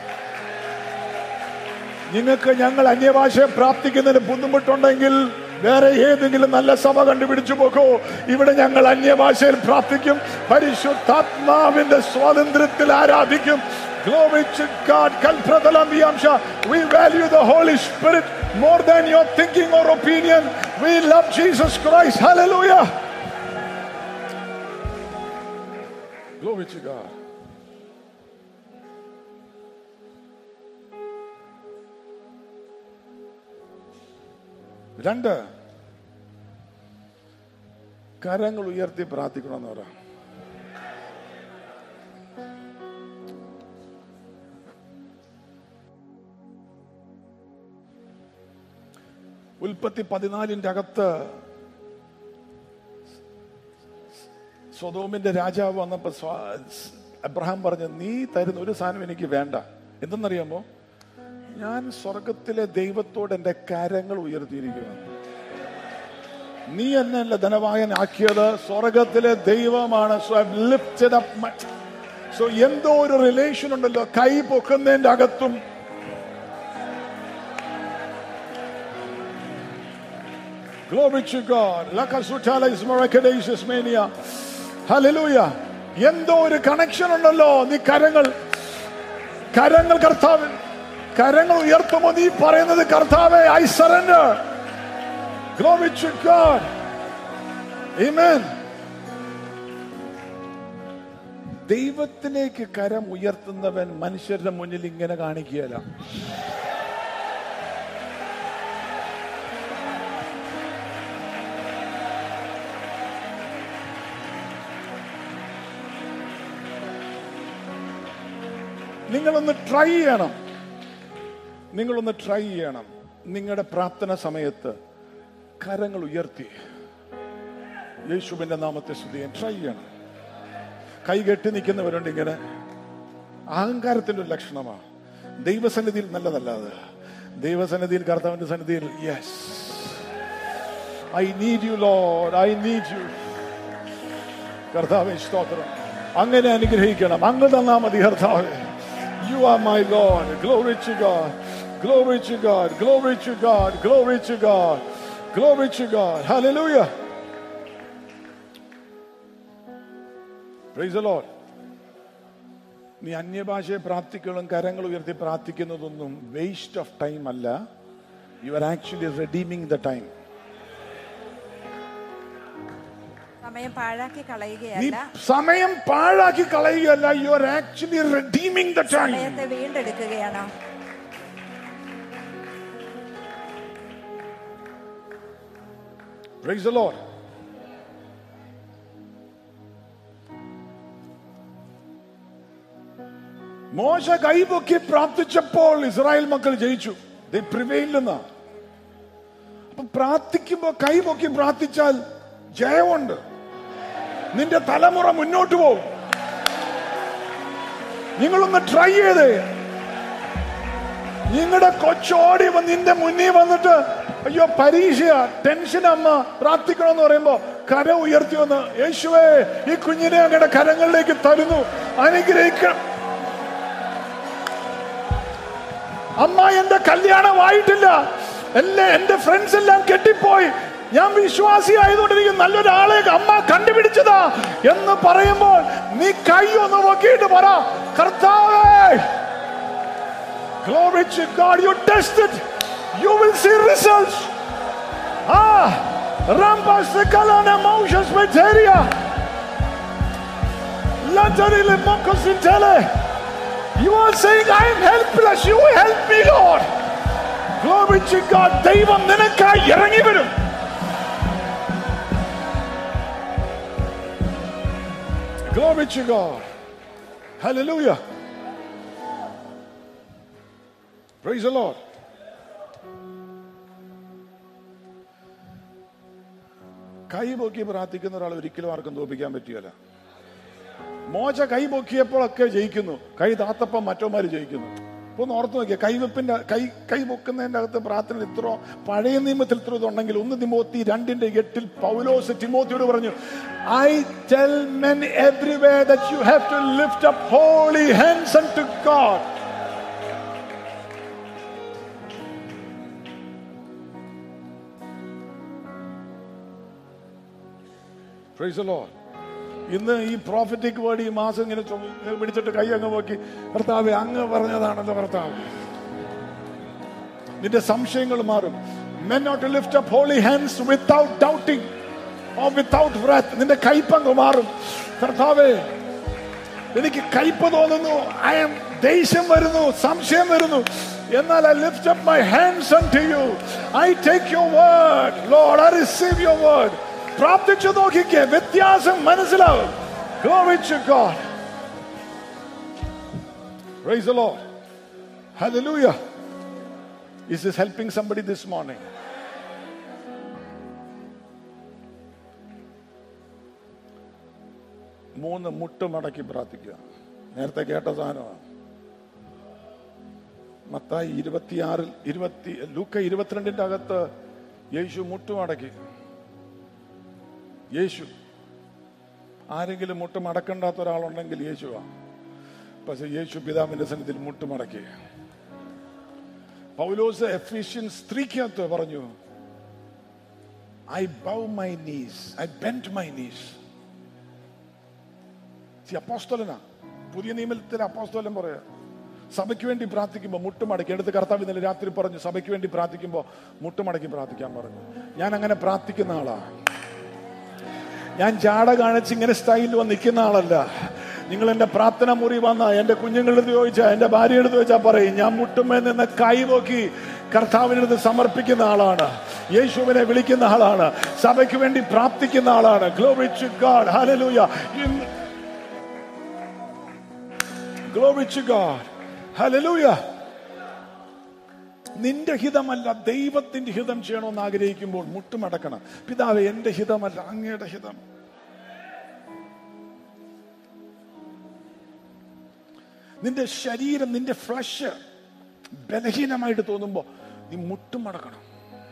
Speaker 2: നിങ്ങൾക്ക് ഞങ്ങൾ അന്യഭാഷയെ പ്രാർത്ഥിക്കുന്നതിന് ബുദ്ധിമുട്ടുണ്ടെങ്കിൽ വേറെ ഏതെങ്കിലും നല്ല സഭ കണ്ടുപിടിച്ചു പോകോ ഇവിടെ ഞങ്ങൾ അന്യഭാഷയിൽ പ്രാർത്ഥിക്കും പരിശുദ്ധാത്മാവിന്റെ സ്വാതന്ത്ര്യത്തിൽ ആരാധിക്കും Glory to God. Kalpradalambiamsha. We value the Holy Spirit more than your thinking or opinion. We love Jesus Christ. Hallelujah. Glory to God. രണ്ട് കരങ്ങൾ ഉയർത്തി പ്രാർത്ഥിക്കണമെന്ന് പറ ഉൽപ്പത്തി പതിനാലിന്റെ അകത്ത് സ്വതോമിന്റെ രാജാവ് വന്നപ്പോ സ്വാ- അബ്രഹാം പറഞ്ഞു നീ തരുന്ന ഒരു സാധനം എനിക്ക് വേണ്ട എന്തെന്നറിയാമോ ഞാൻ സ്വർഗത്തിലെ ദൈവത്തോട് എന്റെ കരങ്ങൾ ഉയർത്തിയിരിക്കുന്നു നീ എന്നല്ല ധനവായനാക്കിയത് സ്വർഗത്തിലെ ദൈവമാണ് so I lifted up my so എന്തോ ഒരു റിലേഷൻ ഉണ്ടല്ലോ കൈ പൊക്കുന്നതിന്റെ അകത്തും Glory to God. Lakasutala is Marakadesis Mania. Hallelujah. എന്തോ ഒരു കണക്ഷൻ ഉണ്ടല്ലോ നീ കരങ്ങൾ കരങ്ങൾ കർത്താവ് കരങ്ങൾ ഉയർത്തുമ്പോ നീ പറയുന്നത് കർത്താവെ I surrender Glory to God. Amen. ദൈവത്തിലേക്ക് കരം ഉയർത്തുന്നവൻ മനുഷ്യരുടെ മുന്നിൽ ഇങ്ങനെ കാണിക്കുകയല്ല നിങ്ങളൊന്ന് ട്രൈ ചെയ്യണം നിങ്ങളൊന്ന് ട്രൈ ചെയ്യണം നിങ്ങളുടെ പ്രാർത്ഥന സമയത്ത് കരങ്ങൾ ഉയർത്തി യേശുവിന്റെ നാമത്തെ സ്തുതിയാൻ ട്രൈ ചെയ്യണം കൈ കെട്ടി നിൽക്കുന്നവരുണ്ട് ഇങ്ങനെ അഹങ്കാരത്തിന്റെ ഒരു ലക്ഷണമാണ് ദൈവസന്നിധിയിൽ നല്ലതല്ലാതെ ദൈവസന്നിധിയിൽ കർത്താവിന്റെ സന്നിധിയിൽ yes I need you Lord I need you കർത്താവെ സ്തോത്രം അങ്ങനെ അനുഗ്രഹിക്കണം അങ്ങ് തന്നാ മതി കർത്താവെ you are my Lord glory to God glory to God glory to God glory to God glory to God hallelujah praise the Lord നീ അന്യഭാഷയെ പ്രാർത്ഥിക്കണം കരങ്ങൾ ഉയർത്തി പ്രാർത്ഥിക്കുന്നതൊന്നും വേസ്റ്റ് ഓഫ് ടൈം അല്ല you are actually redeeming the time
Speaker 4: സമയം പാഴാക്കി
Speaker 2: നീ
Speaker 4: കളയുകയല്ല
Speaker 2: സമയം പാഴാക്കി കളയുകയല്ല you are actually redeeming the time
Speaker 4: സമയത്തെ വീണ്ടെടുക്കുകയാണ്
Speaker 2: പ്രൈസ് ദി ലോർഡ് മോശ കൈപൊക്കി പ്രാർത്ഥിച്ചപ്പോൾ ഇസ്രായേൽ മക്കൾ ജയിച്ചു പ്രിവെയില്ലെന്ന അപ്പൊ പ്രാർത്ഥിക്കുമ്പോ കൈപൊക്കി പ്രാർത്ഥിച്ചാൽ ജയമുണ്ട് നിന്റെ തലമുറ മുന്നോട്ട് പോകും നിങ്ങളൊന്ന് ട്രൈ ചെയ്തേ നിങ്ങളുടെ കൊച്ചോടി വന്ന് നിന്റെ മുന്നിൽ വന്നിട്ട് അയ്യോ പരീക്ഷയാ ടെൻഷൻ അമ്മ പ്രാർത്ഥിക്കണമെന്ന് പറയുമ്പോ കര ഉയർത്തി വന്ന് യേശുവേ ഈ കുഞ്ഞിനെ അങ്ങയുടെ കരങ്ങളിലേക്ക് തരുന്നു അനുഗ്രഹിക്കണം അമ്മ എന്റെ കല്യാണമായിട്ടില്ല എല്ലാ എന്റെ ഫ്രണ്ട്സ് എല്ലാം കെട്ടിപ്പോയി ഞാൻ വിശ്വാസി ആയതുകൊണ്ട് എനിക്ക് നല്ലൊരാളെ അമ്മ കണ്ടുപിടിച്ചതാ എന്ന് പറയുമ്പോൾ നീ കൈ ഒന്ന് നോക്കിയിട്ട് പറ കർത്താവേ Glory to God. You test it. You will see results. Ah, Rampas the Kalana Moses Materia. Latarile Mokos Intele. You are saying, I am helpless. You help me, Lord. Glory to God. ദൈവം നിനക്കായി ഇറങ്ങി വരും Glory to God. Hallelujah. Praise the Lord. കൈ പൊക്കി പ്രാർത്ഥിക്കുന്ന ഒരാൾ ഒരിക്കലും ആർക്കും തോപ്പിക്കാൻ പറ്റുകയില്ല മോശ കൈ പൊക്കിയപ്പോഴൊക്കെ ജയിക്കുന്നു കൈ താത്തപ്പം മറ്റോമാര് ജയിക്കുന്നു ഇപ്പൊ ഒന്ന് ഓർത്ത് നോക്കിയ കൈവെപ്പിന്റെ കൈ കൈ പൊക്കുന്നതിന്റെ അകത്ത് പ്രാർത്ഥന ഇത്ര പഴയ നിയമത്തിൽ ഇത്ര ഇതുണ്ടെങ്കിൽ ഒന്ന് തിമോത്തി രണ്ടിന്റെ എട്ടിൽ പൗലോസ് തിമോത്തിയോട് പറഞ്ഞു I tell men everywhere that you have to lift up holy hands unto God Praise the Lord. ഇന്ന് ഈ പ്രോഫറ്റിക് വേർഡ് ഈ മാസം ഇങ്ങനെ ചുമ- ഇങ്ങനെ പിടിച്ചിട്ട് കൈ അങ്ങ് നോക്കി കർത്താവ് അങ്ങ് പറഞ്ഞതാണല്ലോ കർത്താവ് നിന്റെ സംശയങ്ങൾ മാറും men ought to lift up holy hands without doubting or without wrath നിന്റെ കൈപ്പങ്ങ് മാറും കർത്താവേ എനിക്ക് കയ്പ് തോന്നുന്നു ഐ എം ദേഷ്യം വരുന്നു സംശയം വരുന്നു എന്നാൽ I lift up my hands unto you I take your word Lord I receive your word പ്രാർത്ഥിച്ചു നോക്കിക്കേ വ്യത്യാസം മനസ്സിലാവും Glory to God. Praise the Lord. Hallelujah. Is this helping somebody this morning? മൂന്ന് മുട്ട് മടക്കി പ്രാർത്ഥിക്കുക നേരത്തെ കേട്ട സാധനമാണ് മത്തായി ഇരുപത്തിയാറിൽ ഇരുപത്തി ലൂക്ക ഇരുപത്തിരണ്ടിന്റെ അകത്ത് യേശു മുട്ടുമടക്കി യേശു ആരെങ്കിലും മുട്ട് മടക്കണ്ടാത്ത ഒരാളുണ്ടെങ്കിൽ യേശുവാ പക്ഷെ യേശു പിതാവിന്റെ സന്നിധിയിൽ മുട്ടുമടക്കി പൗലോസ് എഫിഷ്യൻസ് സ്ത്രീക്കകത്ത് പറഞ്ഞു I bow my knees I bend my knees അപ്പോസ്തോലനാ പുതിയ നിയമത്തിലെ അപ്പോസ്തോലൻ പറയാ സഭയ്ക്ക് വേണ്ടി പ്രാർത്ഥിക്കുമ്പോൾ മുട്ടുമടക്കി എടുത്ത് കർത്താവ് ഇന്നലെ രാത്രി പറഞ്ഞു സഭയ്ക്ക് വേണ്ടി പ്രാർത്ഥിക്കുമ്പോൾ മുട്ടുമടക്കി പ്രാർത്ഥിക്കാൻ പറഞ്ഞു ഞാൻ അങ്ങനെ പ്രാർത്ഥിക്കുന്ന ആളാ ഞാൻ ജാട കാണിച്ച് ഇങ്ങനെ സ്റ്റൈലിൽ വന്ന് നിൽക്കുന്ന ആളല്ല നിങ്ങൾ എന്റെ പ്രാർത്ഥന മുറി വന്ന എന്റെ കുഞ്ഞുങ്ങളെടുത്ത് ചോദിച്ചാൽ എന്റെ ഭാര്യയെടുത്ത് ചോദിച്ചാൽ പറയും ഞാൻ മുട്ടുമേ നിന്ന് കൈ നോക്കി കർത്താവിനടുത്ത് സമർപ്പിക്കുന്ന ആളാണ് യേശുവിനെ വിളിക്കുന്ന ആളാണ് സഭയ്ക്ക് വേണ്ടി പ്രാർത്ഥിക്കുന്ന ആളാണ് glory to God hallelujah glory to God hallelujah നിന്റെ ഹിതമല്ല ദൈവത്തിന്റെ ഹിതം ചെയ്യണമെന്ന് ആഗ്രഹിക്കുമ്പോൾ മുട്ടുമടക്കണം പിതാവ് എന്റെ ഹിതമല്ല അങ്ങയുടെ ഹിതം നിന്റെ ശരീരം നിന്റെ ഫ്ലഷ് ബലഹീനമായിട്ട് തോന്നുമ്പോ നീ മുട്ടുമടക്കണം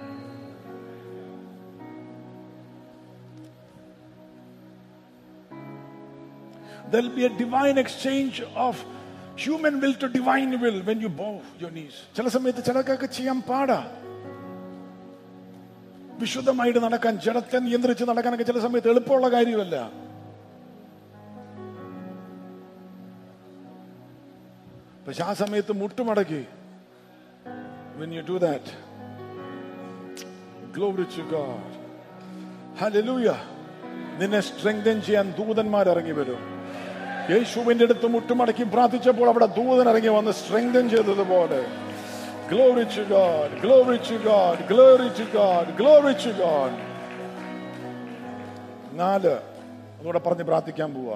Speaker 2: There'll be a divine exchange of human will to divine will when you bow your knees. ചില സമയത്ത് ചിലർക്കൊക്കെ ചെയ്യാൻ പാടാ വിശുദ്ധമായിട്ട് നടക്കാൻ ജഡത്തെ നിയന്ത്രിച്ച് നടക്കാനൊക്കെ ചില സമയത്ത് എളുപ്പമുള്ള കാര്യമല്ല പക്ഷെ ആ സമയത്ത് മുട്ടുമടക്കി when you do that glory to God hallelujah നിന്നെ സ്ട്രെങ്തൻ ചെയ്യാൻ ദൂതന്മാർ ഇറങ്ങി വരും യേശുവിന്റെ അടുത്ത് മുട്ടുമടക്കി പ്രാർത്ഥിച്ചപ്പോൾ അവിടെ ദൂതൻ ഇറങ്ങി വന്ന് സ്ട്രെങ്തൻ ചെയ്തതുപോലെ Glory to God, glory to God, glory to God, glory to God. നാല് ഒന്നുകൂടെ പറഞ്ഞ് പ്രാർത്ഥിക്കാൻ പോവാ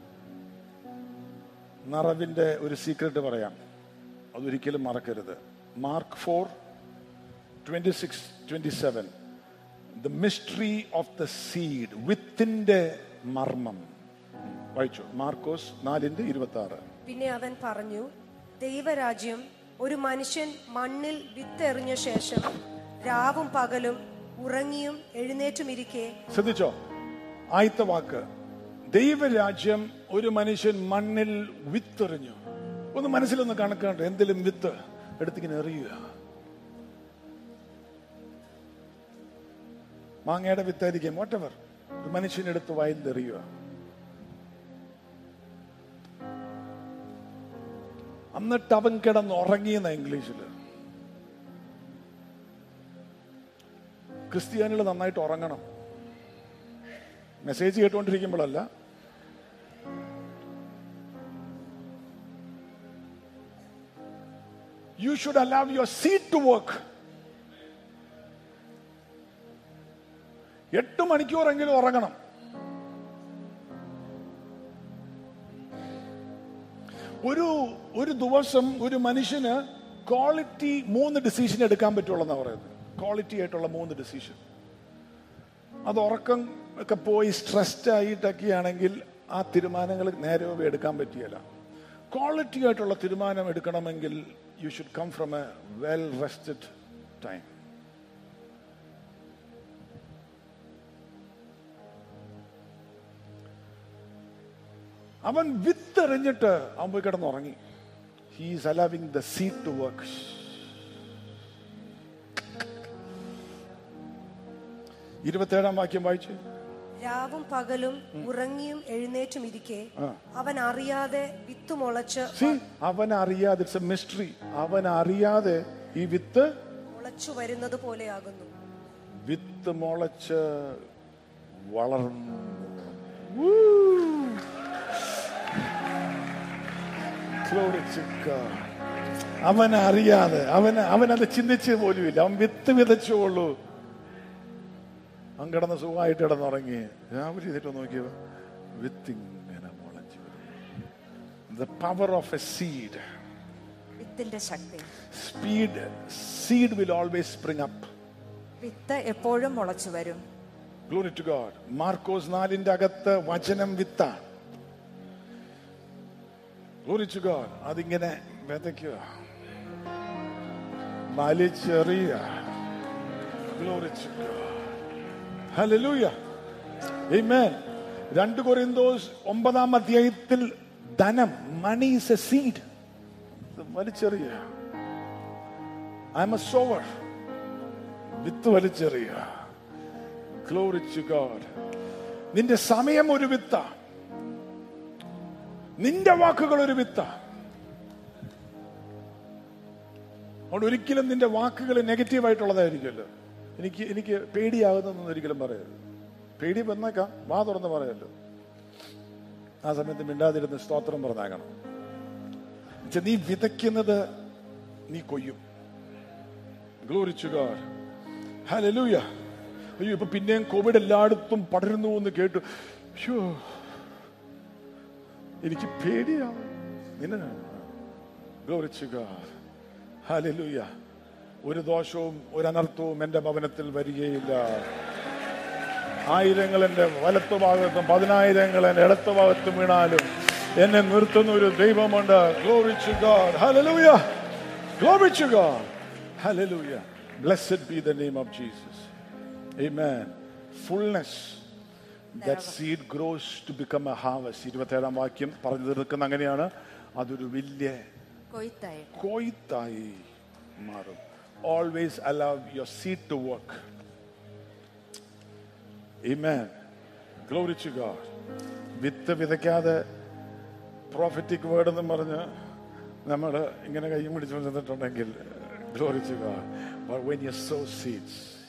Speaker 2: നിറവിന്റെ ഒരു സീക്രട്ട് പറയാം അതൊരിക്കലും മറക്കരുത് Mark four twenty six twenty seven the mystery of the seed വിത്തിന്റെ മർമ്മം വായിച്ചു മാർക്കോസ് നാലിന്റെ ഇരുപത്തി ആറ്
Speaker 3: പിന്നെ അവൻ പറഞ്ഞു ദൈവരാജ്യം ഒരു മനുഷ്യൻ മണ്ണിൽ വിത്തെറിഞ്ഞ ശേഷം രാവും പകലും ഉറങ്ങിയും എഴുന്നേറ്റുമിരിക്കെ
Speaker 2: ശ്രദ്ധിച്ചോ ആയത്ത വാക്ക് ദൈവരാജ്യം ഒരു മനുഷ്യൻ മണ്ണിൽ വിത്തെറിഞ്ഞു ഒന്ന് മനസ്സിലൊന്ന് കണക്കാണ്ട് എന്തെങ്കിലും വിത്ത് എടുത്തിങ്ങനെ എറിയുക മാങ്ങയുടെ വിത്തായിരിക്കും വാട്ടവർ ഒരു മനുഷ്യനെടുത്ത് വയലിൽ എറിയുക എന്നിട്ട് അവൻ കിടന്ന് ഉറങ്ങിയെന്ന ഇംഗ്ലീഷിൽ ക്രിസ്ത്യാനികൾ നന്നായിട്ട് ഉറങ്ങണം മെസ്സേജ് കേട്ടുകൊണ്ടിരിക്കുമ്പോഴല്ല you should allow your seed to work എട്ട് മണിക്കൂറെങ്കിലും ഉറങ്ങണം ഒരു ഒരു ദിവസം ഒരു മനുഷ്യന് ക്വാളിറ്റി മൂന്ന് ഡിസിഷൻ എടുക്കാൻ പറ്റുള്ളൂ എന്നാ പറയുന്നത് ക്വാളിറ്റി ആയിട്ടുള്ള മൂന്ന് ഡിസിഷൻ അത് ഉറക്കം ഒക്കെ പോയി സ്ട്രെസ്ഡ് ആയിട്ടൊക്കെ ആണെങ്കിൽ ആ തീരുമാനങ്ങൾ നേരെ ചൊവ്വേ എടുക്കാൻ പറ്റിയല്ല ക്വാളിറ്റി ആയിട്ടുള്ള തീരുമാനം എടുക്കണമെങ്കിൽ you should come from a well rested time അവൻ വിത്തെറിഞ്ഞിട്ട് അവൻ പോയി കിടന്നുറങ്ങി he's allowing the seed to work ഇരുപത്തേഴാം വാക്യം വായിച്ചു
Speaker 3: രാവും പകലും ഉറങ്ങിയും എഴുന്നേറ്റും ഇരിക്കെ അവൻ അറിയാതെ വിത്ത് മുളച്ച്
Speaker 2: സി അവൻ അറിയാതെ ഇറ്റ്സ് എ മിസ്റ്ററി അവൻ അറിയാതെ ഈ വിത്ത്
Speaker 3: മുളച്ചു വരുന്നത് പോലെയാകുന്നു
Speaker 2: വിത്ത് മുളച്ച് വളർന്നു Glory to God. അവൻ അറിയാതെ അവൻ അവൻ അത് ചിന്തിച്ച് പോലുമില്ല അവൻ വിത്ത് വിതച്ചുള്ളൂ അവൻ കിടന്ന് സുഖമായിട്ട് കിടന്നുറങ്ങി രാവിലെ ചെയ്തിട്ട് നോക്കിയോ വിത്ത് ഇങ്ങനെ മുളച്ചു the power of a seed
Speaker 4: വിത്തിന്റെ ശക്തി
Speaker 2: speed seed will always spring up
Speaker 4: വിത്ത് എപ്പോഴും മുളച്ചു വരും
Speaker 2: ഗ്ലോറി ടു ഗോഡ് മാർക്കോസ് നാലിന്റെ അകത്ത് വചനം വിത്ത Glory to God. അതിങ്ങനെ വിതയ്ക്കുക വലിച്ചെറിയുക Glory to God. Hallelujah. Amen. രണ്ട് കൊറിന്തോസ് ഒമ്പതാം അധ്യായത്തിൽ ധനം മണി ഇസ് എ സീഡ് വലിച്ചെറിയുക ഐ എം എ സോവർ വിത്ത് വലിച്ചെറിയുക Glory to God. നിന്റെ സമയം ഒരു വിത്ത നിന്റെ വാക്കുകൾ ഒരു വിത്ത അതുകൊണ്ട് ഒരിക്കലും നിന്റെ വാക്കുകൾ നെഗറ്റീവ് ആയിട്ടുള്ളതായിരിക്കുമല്ലോ എനിക്ക് എനിക്ക് പേടിയാകുന്നൊന്നും ഒരിക്കലും പറയരുത് പേടി വന്നേക്കാം വാ തുറന്ന് പറയല്ലോ ആ സമയത്ത് മിണ്ടാതിരുന്ന് സ്തോത്രം പറഞ്ഞാകണം എന്നുവെച്ചാ നീ വിതയ്ക്കുന്നത് നീ കൊയ്യും ഗ്ലോറിച്ചു ഗോഡ് ഹല്ലേലൂയ അയ്യോ ഇപ്പൊ പിന്നെയും കോവിഡ് എല്ലായിടത്തും പടരുന്നു എന്ന് കേട്ടു അയ്യോ എനിക്ക് പേടിയാവും നിന്നെ ഗ്ലോറിച്ചു ഗോഡ് ഹല്ലേലൂയ ഒരു ദോഷവും ഒരു അനർത്ഥവും എന്റെ ഭവനത്തിൽ വരികയില്ല ആയിരങ്ങൾ എന്റെ വലത്തു ഭാഗത്തും പതിനായിരങ്ങൾ എന്റെ ഇടത്തു ഭാഗത്തും വീണാലും എന്നെ നിർത്തുന്ന ഒരു ദൈവമുണ്ട് Glory to God. Hallelujah. Glory to God. Hallelujah. Blessed be the name of Jesus. Amen. Fullness. That seed grows to become a harvest. ഇരുപത്തേഴാം വാക്യം പറഞ്ഞു തീർക്കുന്ന അങ്ങനെയാണ് അതൊരു വലിയ
Speaker 4: കൊയ്ത്തായിട്ട്
Speaker 2: കൊയ്ത്തായി മാറും always allow your seed to work Amen. Glory to God. വിത്ത് വിതയ്ക്കാതെ പ്രോഫിറ്റിക് വേർഡ് എന്നും പറഞ്ഞ് നമ്മൾ ഇങ്ങനെ കൈയും പിടിച്ചു നിന്നിട്ടുണ്ടെങ്കിൽ glory to God but when you sow seeds